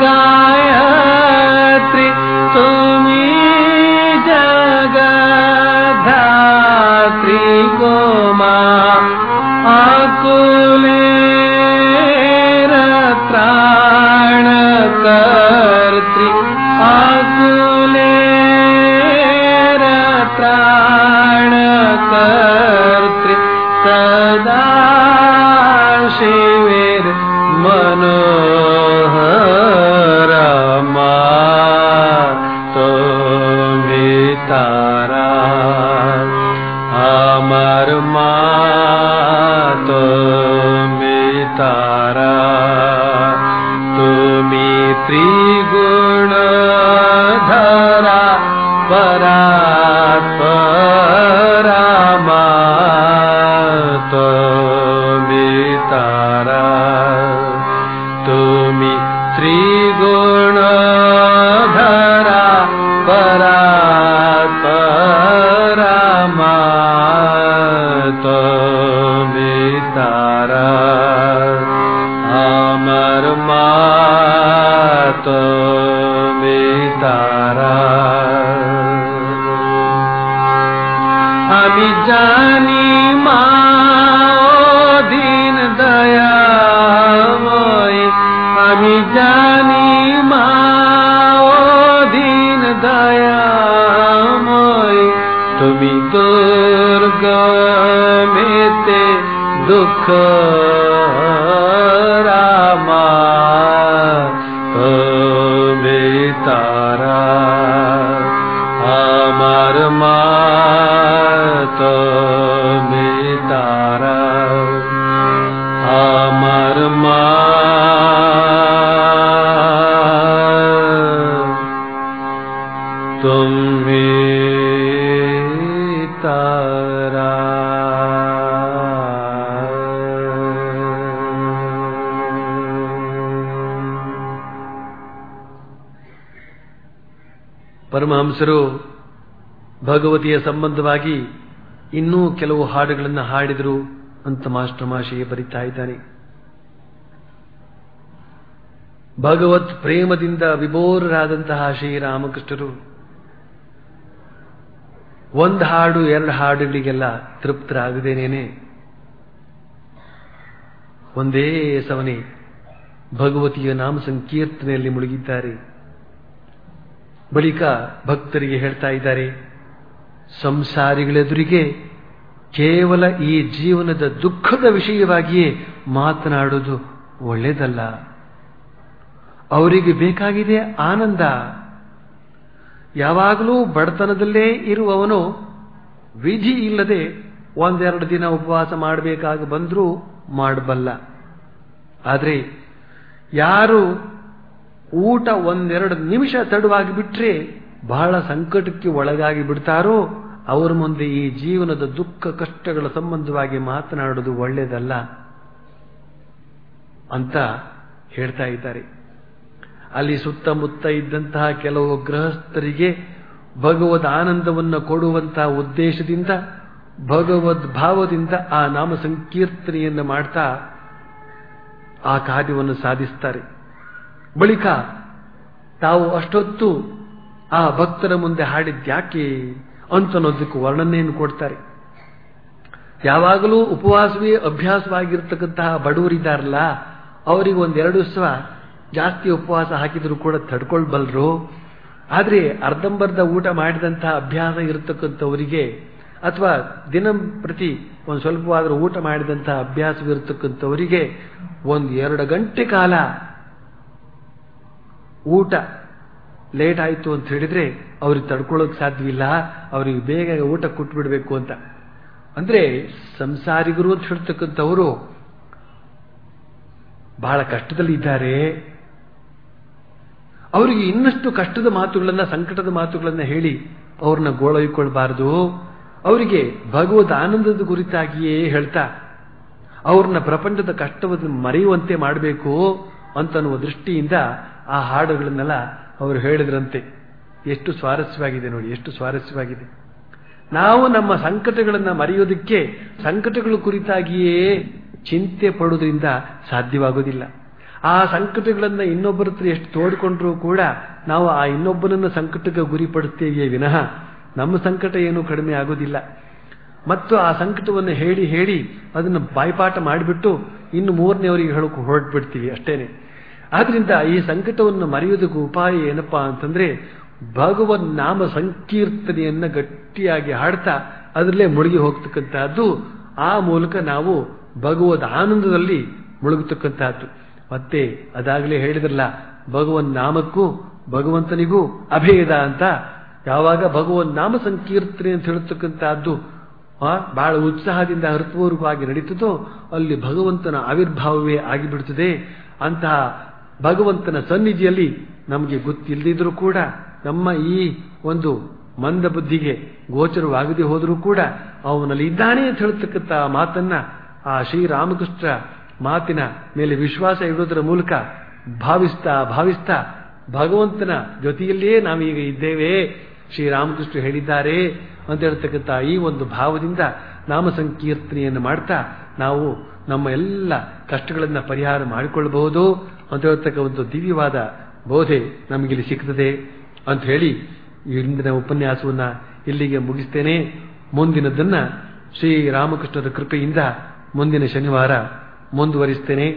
গায়ত্রী তুমি জগধাত্রী গোমা আকুলের ত্রাণ কর্ত্রী আকুলের ত্রাণ কর্ত্রী সদা শিবের মনোহরমা তুমি তারা আমার মা তুমি তারা তুমি ত্রিগুণ ধরা পরাৎপরামা তুমি তারা তুমি ত্রিগুণ ধরা পরাৎপরামা তুমি তারা আমার মা তুমি তারা আমি জানি মা দিন দয়াময় আমি জানি মা দিন দয়াময় তুমি দুর্গমেতে দুঃখ রামা তুমি তারা আমার মা তুমি তারা আমার মা তুমি তারা ಪರಮಹಂಸರು ಭಗವತಿಯ ಸಂಬಂಧವಾಗಿ ಇನ್ನೂ ಕೆಲವು ಹಾಡುಗಳನ್ನು ಹಾಡಿದರು ಅಂತ ಮಾಸ್ಟರ್ ಮಾಶಿಗೆ ಬರಿತಾ ಇದ್ದಾನೆ ಭಗವತ್ ಪ್ರೇಮದಿಂದ ವಿಭೋರರಾದಂತಹ ಶ್ರೀರಾಮಕೃಷ್ಣರು ಒಂದು ಹಾಡು ಎರಡು ಹಾಡುಗಳಿಗೆಲ್ಲ ತೃಪ್ತರಾಗದೇನೇನೆ ಒಂದೇ ಸವನೆ ಭಗವತಿಯ ನಾಮ ಸಂಕೀರ್ತನೆಯಲ್ಲಿ ಮುಳುಗಿದ್ದಾರೆ ಬಳಿಕ ಭಕ್ತರಿಗೆ ಹೇಳ್ತಾ ಇದ್ದಾರೆ ಸಂಸಾರಿಗಳೆದುರಿಗೆ ಕೇವಲ ಈ ಜೀವನದ ದುಃಖದ ವಿಷಯವಾಗಿಯೇ ಮಾತನಾಡುವುದು ಒಳ್ಳೆಯದಲ್ಲ ಅವರಿಗೆ ಬೇಕಾಗಿದೆ ಆನಂದ ಯಾವಾಗಲೂ ಬಡತನದಲ್ಲೇ ಇರುವವನು ವಿಧಿ ಇಲ್ಲದೆ ಒಂದೆರಡು ದಿನ ಉಪವಾಸ ಮಾಡಬೇಕಾಗಿ ಬಂದರೂ ಮಾಡಬಲ್ಲ ಆದರೆ ಯಾರು ಊಟ ಒಂದೆರಡು ನಿಮಿಷ ತಡವಾಗಿ ಬಿಟ್ರೆ ಬಹಳ ಸಂಕಟಕ್ಕೆ ಒಳಗಾಗಿ ಬಿಡ್ತಾರೋ ಅವರ ಮುಂದೆ ಈ ಜೀವನದ ದುಃಖ ಕಷ್ಟಗಳ ಸಂಬಂಧವಾಗಿ ಮಾತನಾಡುವುದು ಒಳ್ಳೆಯದಲ್ಲ ಅಂತ ಹೇಳ್ತಾ ಇದ್ದಾರೆ ಅಲ್ಲಿ ಸುತ್ತಮುತ್ತ ಇದ್ದಂತಹ ಕೆಲವು ಗೃಹಸ್ಥರಿಗೆ ಭಗವದ್ ಆನಂದವನ್ನು ಕೊಡುವಂತಹ ಉದ್ದೇಶದಿಂದ ಭಗವದ್ ಭಾವದಿಂದ ಆ ನಾಮ ಸಂಕೀರ್ತನೆಯನ್ನು ಮಾಡ್ತಾ ಆ ಕಾರ್ಯವನ್ನು ಸಾಧಿಸ್ತಾರೆ ಬಳಿಕ ತಾವು ಅಷ್ಟೊತ್ತು ಆ ಭಕ್ತರ ಮುಂದೆ ಹಾಡಿದ್ಯಾಕೆ ಅಂತನ್ನೋದಕ್ಕೆ ವರ್ಣನೆಯನ್ನು ಕೊಡ್ತಾರೆ ಯಾವಾಗಲೂ ಉಪವಾಸವೇ ಅಭ್ಯಾಸವಾಗಿರ್ತಕ್ಕಂತಹ ಬಡವರಿದ್ದಾರಲ್ಲ ಅವರಿಗೆ ಒಂದೆರಡು ದಿವಸ ಜಾಸ್ತಿ ಉಪವಾಸ ಹಾಕಿದ್ರು ಕೂಡ ತಡ್ಕೊಳ್ಬಲ್ರು ಆದರೆ ಅರ್ಧಂಬರ್ಧ ಊಟ ಮಾಡಿದಂತಹ ಅಭ್ಯಾಸ ಇರತಕ್ಕಂಥವರಿಗೆ ಅಥವಾ ದಿನ ಪ್ರತಿ ಒಂದು ಸ್ವಲ್ಪವಾದರೂ ಊಟ ಮಾಡಿದಂತಹ ಅಭ್ಯಾಸವಿರತಕ್ಕಂಥವರಿಗೆ ಒಂದು ಎರಡು ಗಂಟೆ ಕಾಲ ಊಟ ಲೇಟ್ ಆಯಿತು ಅಂತ ಹೇಳಿದ್ರೆ ಅವ್ರಿಗೆ ತಡ್ಕೊಳ್ಳೋಕೆ ಸಾಧ್ಯವಿಲ್ಲ ಅವರಿಗೆ ಬೇಗ ಊಟ ಕೊಟ್ಬಿಡ್ಬೇಕು ಅಂತ ಅಂದ್ರೆ ಸಂಸಾರಿಗರು ಅಂತ ಹೇಳ್ತಕ್ಕಂಥವರು ಬಹಳ ಕಷ್ಟದಲ್ಲಿ ಇದ್ದಾರೆ ಅವರಿಗೆ ಇನ್ನಷ್ಟು ಕಷ್ಟದ ಮಾತುಗಳನ್ನ ಸಂಕಟದ ಮಾತುಗಳನ್ನ ಹೇಳಿ ಅವ್ರನ್ನ ಗೋಳೊಯ್ಕೊಳ್ಬಾರದು ಅವರಿಗೆ ಭಗವದ್ ಆನಂದದ ಕುರಿತಾಗಿಯೇ ಹೇಳ್ತಾ ಅವ್ರನ್ನ ಪ್ರಪಂಚದ ಕಷ್ಟವನ್ನು ಮರೆಯುವಂತೆ ಮಾಡಬೇಕು ಅಂತನ್ನುವ ದೃಷ್ಟಿಯಿಂದ ಆ ಹಾಡುಗಳನ್ನೆಲ್ಲ ಅವರು ಹೇಳಿದ್ರಂತೆ ಎಷ್ಟು ಸ್ವಾರಸ್ಯವಾಗಿದೆ ನೋಡಿ ಎಷ್ಟು ಸ್ವಾರಸ್ಯವಾಗಿದೆ ನಾವು ನಮ್ಮ ಸಂಕಟಗಳನ್ನು ಮರೆಯೋದಕ್ಕೆ ಸಂಕಟಗಳ ಕುರಿತಾಗಿಯೇ ಚಿಂತೆ ಪಡುವುದರಿಂದ ಸಾಧ್ಯವಾಗೋದಿಲ್ಲ ಆ ಸಂಕಟಗಳನ್ನು ಇನ್ನೊಬ್ಬರ ಹತ್ರ ಎಷ್ಟು ತೋಡ್ಕೊಂಡ್ರೂ ಕೂಡ ನಾವು ಆ ಇನ್ನೊಬ್ಬನನ್ನ ಸಂಕಟಕ್ಕೆ ಗುರಿಪಡುತ್ತೇವೆಯೇ ವಿನಃ ನಮ್ಮ ಸಂಕಟ ಏನೂ ಕಡಿಮೆ ಆಗೋದಿಲ್ಲ ಮತ್ತು ಆ ಸಂಕಟವನ್ನು ಹೇಳಿ ಹೇಳಿ ಅದನ್ನು ಬಾಯ್ಪಾಠ ಮಾಡಿಬಿಟ್ಟು ಇನ್ನು ಮೂರನೇವರಿಗೆ ಹೇಳೋಕೆ ಹೊರಟ್ಬಿಡ್ತೀವಿ ಅಷ್ಟೇನೆ ಆದ್ರಿಂದ ಈ ಸಂಕಟವನ್ನು ಮರೆಯೋದಕ್ಕೆ ಉಪಾಯ ಏನಪ್ಪಾ ಅಂತಂದ್ರೆ ಭಗವನ್ ನಾಮ ಸಂಕೀರ್ತನೆಯನ್ನ ಗಟ್ಟಿಯಾಗಿ ಹಾಡ್ತಾ ಅದರಲ್ಲೇ ಮುಳುಗಿ ಹೋಗ್ತಕ್ಕಂತಹದ್ದು ಆ ಮೂಲಕ ನಾವು ಭಗವದ್ ಆನಂದದಲ್ಲಿ ಮುಳುಗತಕ್ಕಂತಹದ್ದು ಮತ್ತೆ ಅದಾಗಲೇ ಹೇಳಿದ್ರಲ್ಲ ಭಗವನ್ ನಾಮಕ್ಕೂ ಭಗವಂತನಿಗೂ ಅಭೇದ ಅಂತ ಯಾವಾಗ ಭಗವನ್ ನಾಮ ಸಂಕೀರ್ತನೆ ಅಂತ ಹೇಳ್ತಕ್ಕಂತಹದ್ದು ಬಹಳ ಉತ್ಸಾಹದಿಂದ ಹೃತ್ಪೂರ್ವಕವಾಗಿ ನಡೀತದೋ ಅಲ್ಲಿ ಭಗವಂತನ ಆವಿರ್ಭಾವವೇ ಆಗಿಬಿಡುತ್ತದೆ ಅಂತಹ ಭಗವಂತನ ಸನ್ನಿಧಿಯಲ್ಲಿ ನಮಗೆ ಗೊತ್ತಿಲ್ಲದಿದ್ರೂ ಕೂಡ ನಮ್ಮ ಈ ಒಂದು ಮಂದ ಬುದ್ಧಿಗೆ ಗೋಚರವಾಗದೆ ಹೋದರೂ ಕೂಡ ಅವನಲ್ಲಿ ಇದ್ದಾನೆ ಅಂತ ಹೇಳ್ತಕ್ಕಂಥ ಮಾತನ್ನ ಆ ಶ್ರೀರಾಮಕೃಷ್ಣ ಮಾತಿನ ಮೇಲೆ ವಿಶ್ವಾಸ ಇಡೋದರ ಮೂಲಕ ಭಾವಿಸ್ತಾ ಭಾವಿಸ್ತಾ ಭಗವಂತನ ಜೊತೆಯಲ್ಲೇ ನಾವೀಗ ಇದ್ದೇವೆ ಶ್ರೀರಾಮಕೃಷ್ಣ ಹೇಳಿದ್ದಾರೆ ಅಂತ ಹೇಳ್ತಕ್ಕಂಥ ಈ ಒಂದು ಭಾವದಿಂದ ನಾಮ ಸಂಕೀರ್ತನೆಯನ್ನು ಮಾಡ್ತಾ ನಾವು ನಮ್ಮ ಎಲ್ಲ ಕಷ್ಟಗಳನ್ನು ಪರಿಹಾರ ಮಾಡಿಕೊಳ್ಳಬಹುದು ಅಂತ ಹೇಳ್ತಕ್ಕ ಒಂದು ದಿವ್ಯವಾದ ಬೋಧೆ ನಮಗಿಲ್ಲಿ ಸಿಗ್ತದೆ ಅಂತ ಹೇಳಿ ಇಂದಿನ ಉಪನ್ಯಾಸವನ್ನ ಇಲ್ಲಿಗೆ ಮುಗಿಸ್ತೇನೆ ಮುಂದಿನದನ್ನ ಶ್ರೀರಾಮಕೃಷ್ಣರ ಕೃಪೆಯಿಂದ ಮುಂದಿನ ಶನಿವಾರ ಮುಂದುವರಿಸ್ತೇನೆ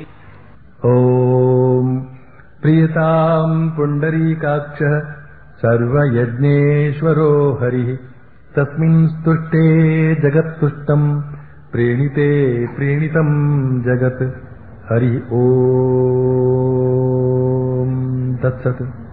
ॐ प्रियताम् पुण्डरीकाक्षः सर्वयज्ञेश्वरो हरिः तस्मिन् स्तुष्टे जगत्तुष्टम् प्रीणिते प्रीणितम् जगत् हरि ॐ तत्सत्